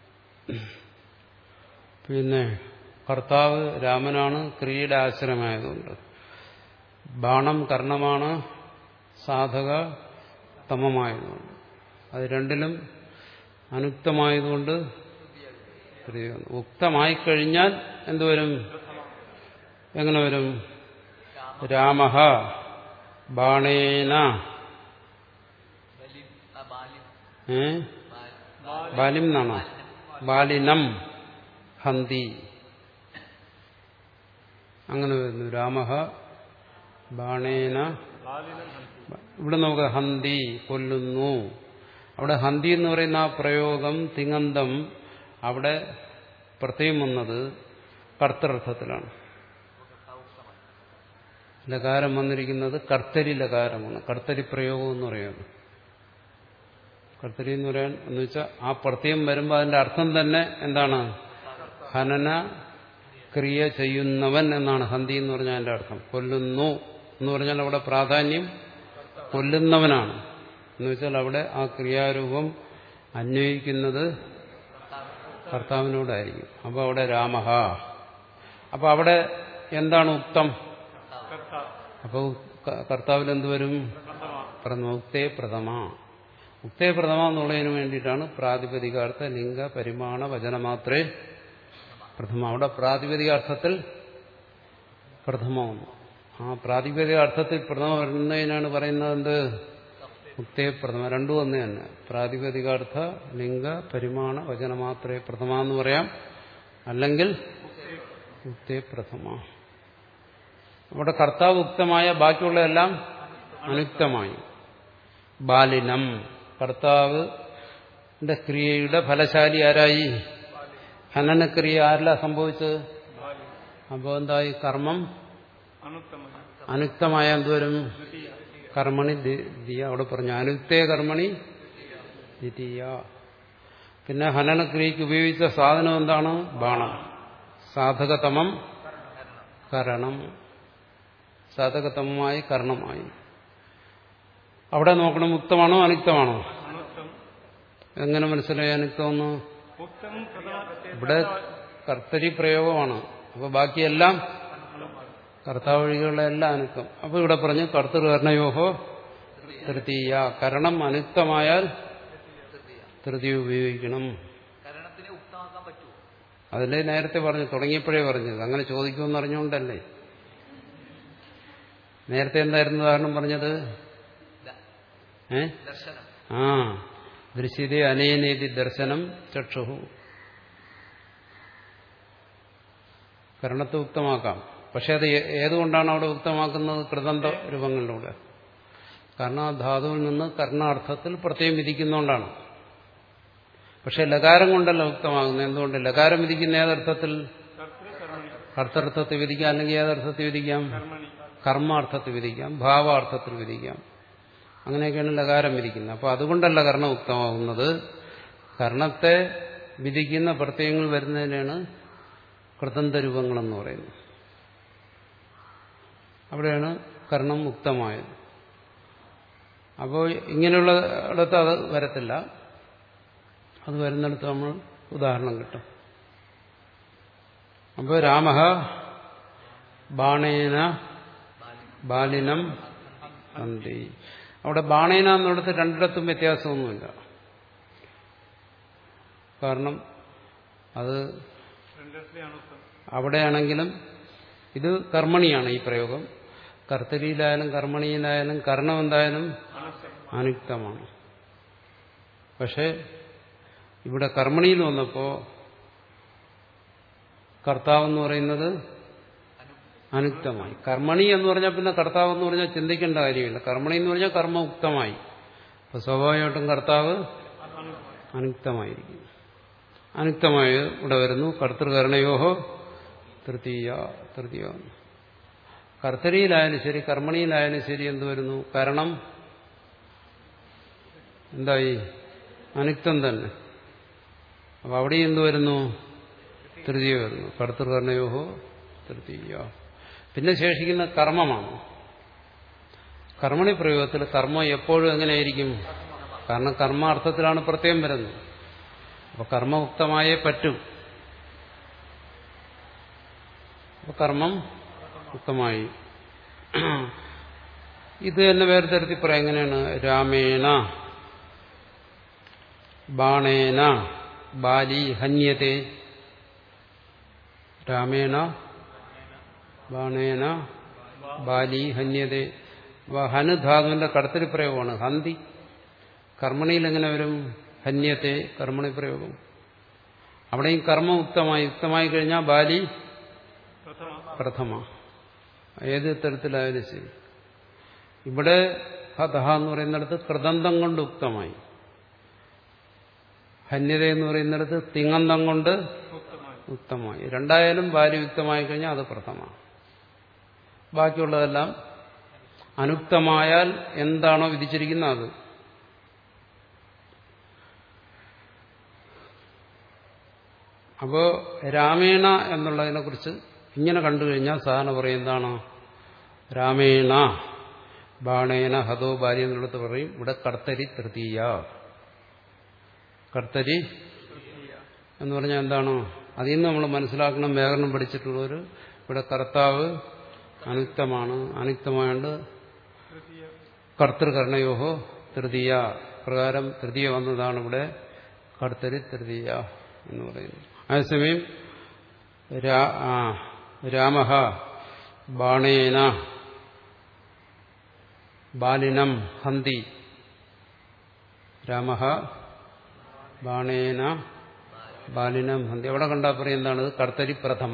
പിന്നെ കർത്താവ് രാമനാണ് ക്രിയയുടെ ആശ്രയമായതുകൊണ്ട് ബാണം കർണമാണ് സാധക തമമായതുകൊണ്ട് അത് രണ്ടിലും അനുക്തമായതുകൊണ്ട് ക്രിയ വന്നു. ഉക്തമായിക്കഴിഞ്ഞാൽ എന്തുവരും എങ്ങനെ വരും രാമ ബാണേന ബലിം ആ ബാല്യം ഏ ബാൽ- ബാലിം എന്നാണോ ബാലിനം ഹന്തി അങ്ങനെ വരുന്നു രാമ ബാണേന ബാലിനം ഹന്തി ഇവിടെ നമുക്ക് ഹന്തി കൊല്ലുന്നു അവിടെ ഹന്തി എന്ന് പറയുന്ന ആ പ്രയോഗം തിങ്ങന്തം അവിടെ പ്രത്യേകം വന്നത് കർത്തർത്ഥത്തിലാണ് ലകാരം വന്നിരിക്കുന്നത് കർത്തരി ലകാരമാണ് കർത്തരി പ്രയോഗം എന്ന് പറയുന്നത് കർത്തരി എന്ന് പറയാൻ എന്ന് വെച്ചാൽ ആ പ്രത്യയം വരുമ്പോൾ അതിന്റെ അർത്ഥം തന്നെ എന്താണ് ഹനന ക്രിയ ചെയ്യുന്നവൻ എന്നാണ് ഹന്തി എന്ന് പറഞ്ഞാൽ അതിന്റെ അർത്ഥം കൊല്ലുന്നു എന്ന് പറഞ്ഞാൽ അവിടെ പ്രാധാന്യം കൊല്ലുന്നവനാണ് എന്ന് വെച്ചാൽ അവിടെ ആ ക്രിയാരൂപം അന്വയിക്കുന്നത് കർത്താവിനോടായിരിക്കും അപ്പോൾ അവിടെ രാമഹ അപ്പോൾ അവിടെ എന്താണ് ഉക്തം കർത്താവ് അപ്പോൾ കർത്താവിൽ എന്തുവരും പ്രഥമ പ്രഥമ ഉക്തേ പ്രഥമ ഉക്തേ പ്രഥമ എന്നുള്ളതിന് വേണ്ടിയിട്ടാണ് പ്രാതിപതികാർത്ഥ ലിംഗ പരിമാണ വചന മാത്രേ പ്രഥമ അവിടെ പ്രാതിപതികാർത്ഥത്തിൽ പ്രഥമ വന്നു ആ പ്രാതിപതിക അർത്ഥത്തിൽ പ്രഥമ വരുന്നതിനാണ് പറയുന്നത് എന്ത് ഉക്തേ പ്രഥമ രണ്ടും ഒന്ന് തന്നെ പ്രാതിപതികാർത്ഥ ലിംഗ പരിമാണ വചന മാത്രേ പ്രഥമ എന്ന് പറയാം അല്ലെങ്കിൽ ഉക്തേ പ്രഥമ അവിടെ കർത്താവ് ഉക്തമായ ബാക്കിയുള്ളതെല്ലാം അനുക്തമായി ബാലിനം കർത്താവിന്റെ ക്രിയയുടെ ഫലശാലി ആരായി ഹനനക്രിയ ആരിലാ സംഭവിച്ചത് അപ്പോൾ എന്തായി കർമ്മം अनुत्तमः അനുക്തമായ എന്തുവരും കർമ്മണി ദിയ അവിടെ പറഞ്ഞു അനുക്തേ കർമ്മണി ദ്വിതീയ പിന്നെ ഹനനക്രിയക്ക് ഉപയോഗിച്ച സാധനം എന്താണ് ബാണം സാധകതമം കരണം സാധകതമമായി കർണമായി അവിടെ നോക്കണം മുക്തമാണോ അനിക്തമാണോ अनुत्तम എങ്ങനെ മനസ്സിലായി അനിക്തമെന്ന് उत्तम प्रथम ഇവിടെ കർത്തരി പ്രയോഗമാണ് അപ്പൊ ബാക്കിയെല്ലാം കർത്താവ് ഒഴികെയുള്ള എല്ലാം അനുക്തം അപ്പൊ ഇവിടെ പറഞ്ഞു കർത്തൃകർണയോഹോ തൃതീയ കരണം അനുക്തമായാൽ തൃതീയ ഉപയോഗിക്കണം കരണത്തിനെ ഉക്തമാക്കാൻ പറ്റുമോ അതിലെ നേരത്തെ പറഞ്ഞു തുടങ്ങിയപ്പോഴേ പറഞ്ഞത് അങ്ങനെ ചോദിക്കുമെന്ന് അറിഞ്ഞുകൊണ്ടല്ലേ നേരത്തെ എന്തായിരുന്നു ഉദാഹരണം പറഞ്ഞത് ദ- ഏ ദർശനം ആ ദൃശ്യതേ അനേനേതി ദർശനം ചക്ഷുഹു കരണത്തെ ഉക്തമാക്കാം പക്ഷെ അത് ഏ- ഏതുകൊണ്ടാണ് അവിടെ ഉക്തമാക്കുന്നത് കൃതന്ത രൂപങ്ങളിലൂടെ കാരണം ആ ധാതുവിൽ നിന്ന് കർണാർത്ഥത്തിൽ പ്രത്യേകം വിധിക്കുന്നതുകൊണ്ടാണ് പക്ഷെ ലകാരം കൊണ്ടല്ല ഉക്തമാകുന്നത് എന്തുകൊണ്ട് ലകാരം വിധിക്കുന്ന ഏതർത്ഥത്തിൽ कर्तृ कर्मणि കർത്തർത്ഥത്തിൽ വിധിക്കാം അല്ലെങ്കിൽ ഏതർത്ഥത്തിൽ വിധിക്കാം कर्मणि കർമാർത്ഥത്തിൽ വിധിക്കാം ഭാവാർത്ഥത്തിൽ വിധിക്കാം അങ്ങനെയൊക്കെയാണ് ലകാരം വിധിക്കുന്നത് അപ്പോൾ അതുകൊണ്ടല്ല കർണം ഉക്തമാകുന്നത് കർണത്തെ വിധിക്കുന്ന പ്രത്യയങ്ങൾ വരുന്നതിനാണ് കൃതന്ത രൂപങ്ങളെന്ന് പറയുന്നത് അവിടെയാണ് കർണം മുക്തമായത് അപ്പോൾ ഇങ്ങനെയുള്ള ഇടത്ത് അത് വരത്തില്ല അത് വരുന്നിടത്ത് നമ്മൾ ഉദാഹരണം കിട്ടും അപ്പോൾ രാമ ബാണേന ബാലിനം അന്തി അവിടെ ബാണേന എന്നിടത്ത് രണ്ടിടത്തും വ്യത്യാസമൊന്നുമില്ല കാരണം അത് രണ്ടത്തിലെ അനുത്തം അവിടെയാണെങ്കിലും ഇത് കർമ്മണിയാണ് ഈ പ്രയോഗം കർത്തരിയിലായാലും കർമ്മണിയിലായാലും കർണം എന്തായാലും അനുത്തം അനുക്തമാണ് പക്ഷെ ഇവിടെ കർമ്മണിയിൽ വന്നപ്പോ കർത്താവ് എന്ന് പറയുന്നത് അനുക്തമായി കർമ്മണി എന്ന് പറഞ്ഞാൽ പിന്നെ കർത്താവ് എന്ന് പറഞ്ഞാൽ ചിന്തിക്കേണ്ട കാര്യമില്ല കർമ്മണി എന്ന് പറഞ്ഞാൽ കർമ്മ ഉക്തമായി അപ്പൊ സ്വാഭാവികമായിട്ടും കർത്താവ് അനുക്തമായിരിക്കും അനുക്തമായ ഇവിടെ വരുന്നു കർത്തൃകരണയോഹോ തൃതീയ തൃതീയ കർത്തരിയിലായാലും ശരി കർമ്മണിയിലായാലും ശരി എന്ത് വരുന്നു കരണം എന്തായി അനുക്തം തന്നെ അപ്പൊ അവിടെ എന്ത് വരുന്നു തൃതീയ വരുന്നു കർത്തൃകർണയോഹോ തൃതീയ പിന്നെ ശേഷിക്കുന്ന കർമ്മമാണ് കർമ്മണി പ്രയോഗത്തിൽ കർമ്മം എപ്പോഴും എങ്ങനെയായിരിക്കും കാരണം കർമാർത്ഥത്തിലാണ് പ്രത്യേകം വരുന്നത് അപ്പൊ കർമ്മമുക്തമായേ പറ്റും അപ്പൊ കർമ്മം മുക്തമായി ഇത് തന്നെ വേറെ തരത്തിൽ പറയാം എങ്ങനെയാണ് രാമേണ ബാണേന ബാലി ഹന്യത്തെ രാമേണ ബാണേന ബാലി ഹന്യതെ ഹന് ധാതുവിന്റെ കടത്തിരി പ്രയോഗമാണ് ഹന്തി കർമ്മണിയിൽ എങ്ങനെ വരും ഹന്യത്തെ കർമ്മണി പ്രയോഗം അവിടെയും കർമ്മം ഉക്തമായി യുക്തമായി കഴിഞ്ഞാൽ ബാലി പ്രഥമ പ്രഥമ ഏത് തരത്തിലായാലും ശരി ഇവിടെ ഹതഹ എന്ന് പറയുന്നിടത്ത് കൃതന്തം കൊണ്ട് ഉക്തമായി ഹന്യത എന്ന് പറയുന്നിടത്ത് തിങ്ങന്തം കൊണ്ട് ഉക്തമായി ഉക്തമായി രണ്ടായാലും ബാല്യ യുക്തമായി കഴിഞ്ഞാൽ അത് പ്രഥമ ബാക്കിയുള്ളതെല്ലാം അനുക്തമായാൽ എന്താണോ വിധിച്ചിരിക്കുന്നത് അത് അപ്പോ രാമേണ എന്നുള്ളതിനെ കുറിച്ച് ഇങ്ങനെ കണ്ടു കഴിഞ്ഞാൽ സാധാരണ പറയും എന്താണ് രാമേണ ബാണേന ഹതോ ഭാര്യ എന്നുള്ളത് പറയും ഇവിടെ കർത്തരി തൃതീയ കർത്തരി എന്ന് പറഞ്ഞാൽ എന്താണ് അതിൽ നിന്ന് നമ്മൾ മനസ്സിലാക്കണം വ്യാകരണം പഠിച്ചിട്ടുള്ളവർ ഇവിടെ കർത്താവ് അനുക്തമാണ് അനുക്തമായോണ്ട് തൃതീയ കർത്തൃകർണയോഹോ തൃതീയ അപ്രകാരം തൃതീയ വന്നതാണ് ഇവിടെ കർത്തരി തൃതീയ എന്ന് പറയുന്നത് അതേസമയം രാമ ബാണേന ബാലിനം ഹന്തി രാമ ബാണേന ബാലിനം ഹന്തി അവിടെ കണ്ടാൽ പറയും എന്താണ് കർത്തരി പ്രഥമ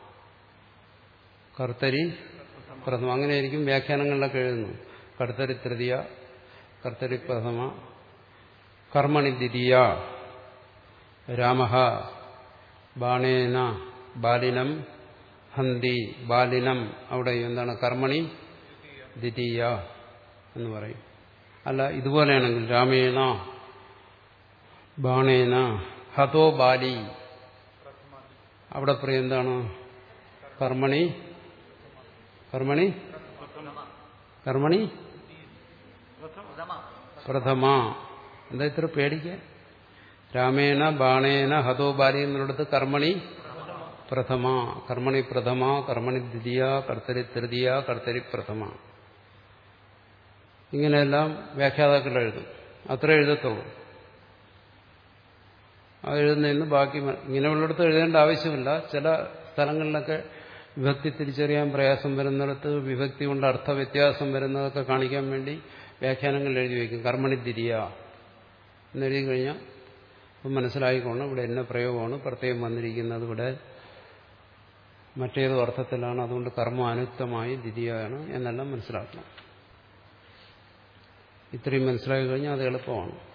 കർത്തരി പ്രഥമ അങ്ങനെയായിരിക്കും വ്യാഖ്യാനങ്ങളിലൊക്കെ എഴുതുന്നു കർത്തരി തൃതീയ കർത്തരി പ്രഥമ കർമ്മണി ദ്വിതീയ രാമ ബാണേന ബാലിനം ഹന്തി ബാലിനം അവിടെ എന്താണ് കർമ്മണി ദ്വിതീയ എന്ന് പറയും അല്ല ഇതുപോലെയാണെങ്കിൽ രാമേണ ബാണേന ഹതോ ബാലി അവിടെ പറയും എന്താണ് കർമ്മണി കർമ്മണി കർമ്മണി പ്രഥമ പ്രഥമ എന്താ ഇത്ര പേടിക്കാൻ രാമേണ ബാണേന ഹതോ ബാലി എന്നുള്ളത് കർമ്മണി പ്രഥമ കർമ്മണി പ്രഥമ കർമ്മണി ദ്വിതീയ കർത്തരി തൃതീയ കർത്തരി പ്രഥമ ഇങ്ങനെയെല്ലാം വ്യാഖ്യാതാക്കൾ എഴുതും അത്ര എഴുതത്തുള്ളൂ അത് എഴുതുന്നതിന് ബാക്കി മ- ഇങ്ങനെയുള്ളിടത്ത് എഴുതേണ്ട ആവശ്യമില്ല ചില സ്ഥലങ്ങളിലൊക്കെ വിഭക്തി തിരിച്ചറിയാൻ പ്രയാസം വരുന്നിടത്ത് വിഭക്തി കൊണ്ട് അർത്ഥവ്യത്യാസം വരുന്നതൊക്കെ കാണിക്കാൻ വേണ്ടി വ്യാഖ്യാനങ്ങൾ എഴുതി വയ്ക്കും കർമ്മണി തിരിയ എന്നെഴുതി കഴിഞ്ഞാൽ അപ്പം മനസ്സിലായിക്കൊണ്ട് ഇവിടെ എന്ന പ്രയോഗമാണ് പ്രത്യേകം വന്നിരിക്കുന്നത് ഇവിടെ മറ്റേതോ അർത്ഥത്തിലാണ് അതുകൊണ്ട് കർമ്മ അനുക്തമായി ദ്വിതീയാണ് എന്നെല്ലാം മനസ്സിലാക്കണം ഇത്രയും മനസ്സിലാക്കി കഴിഞ്ഞാൽ അത് എളുപ്പമാണ്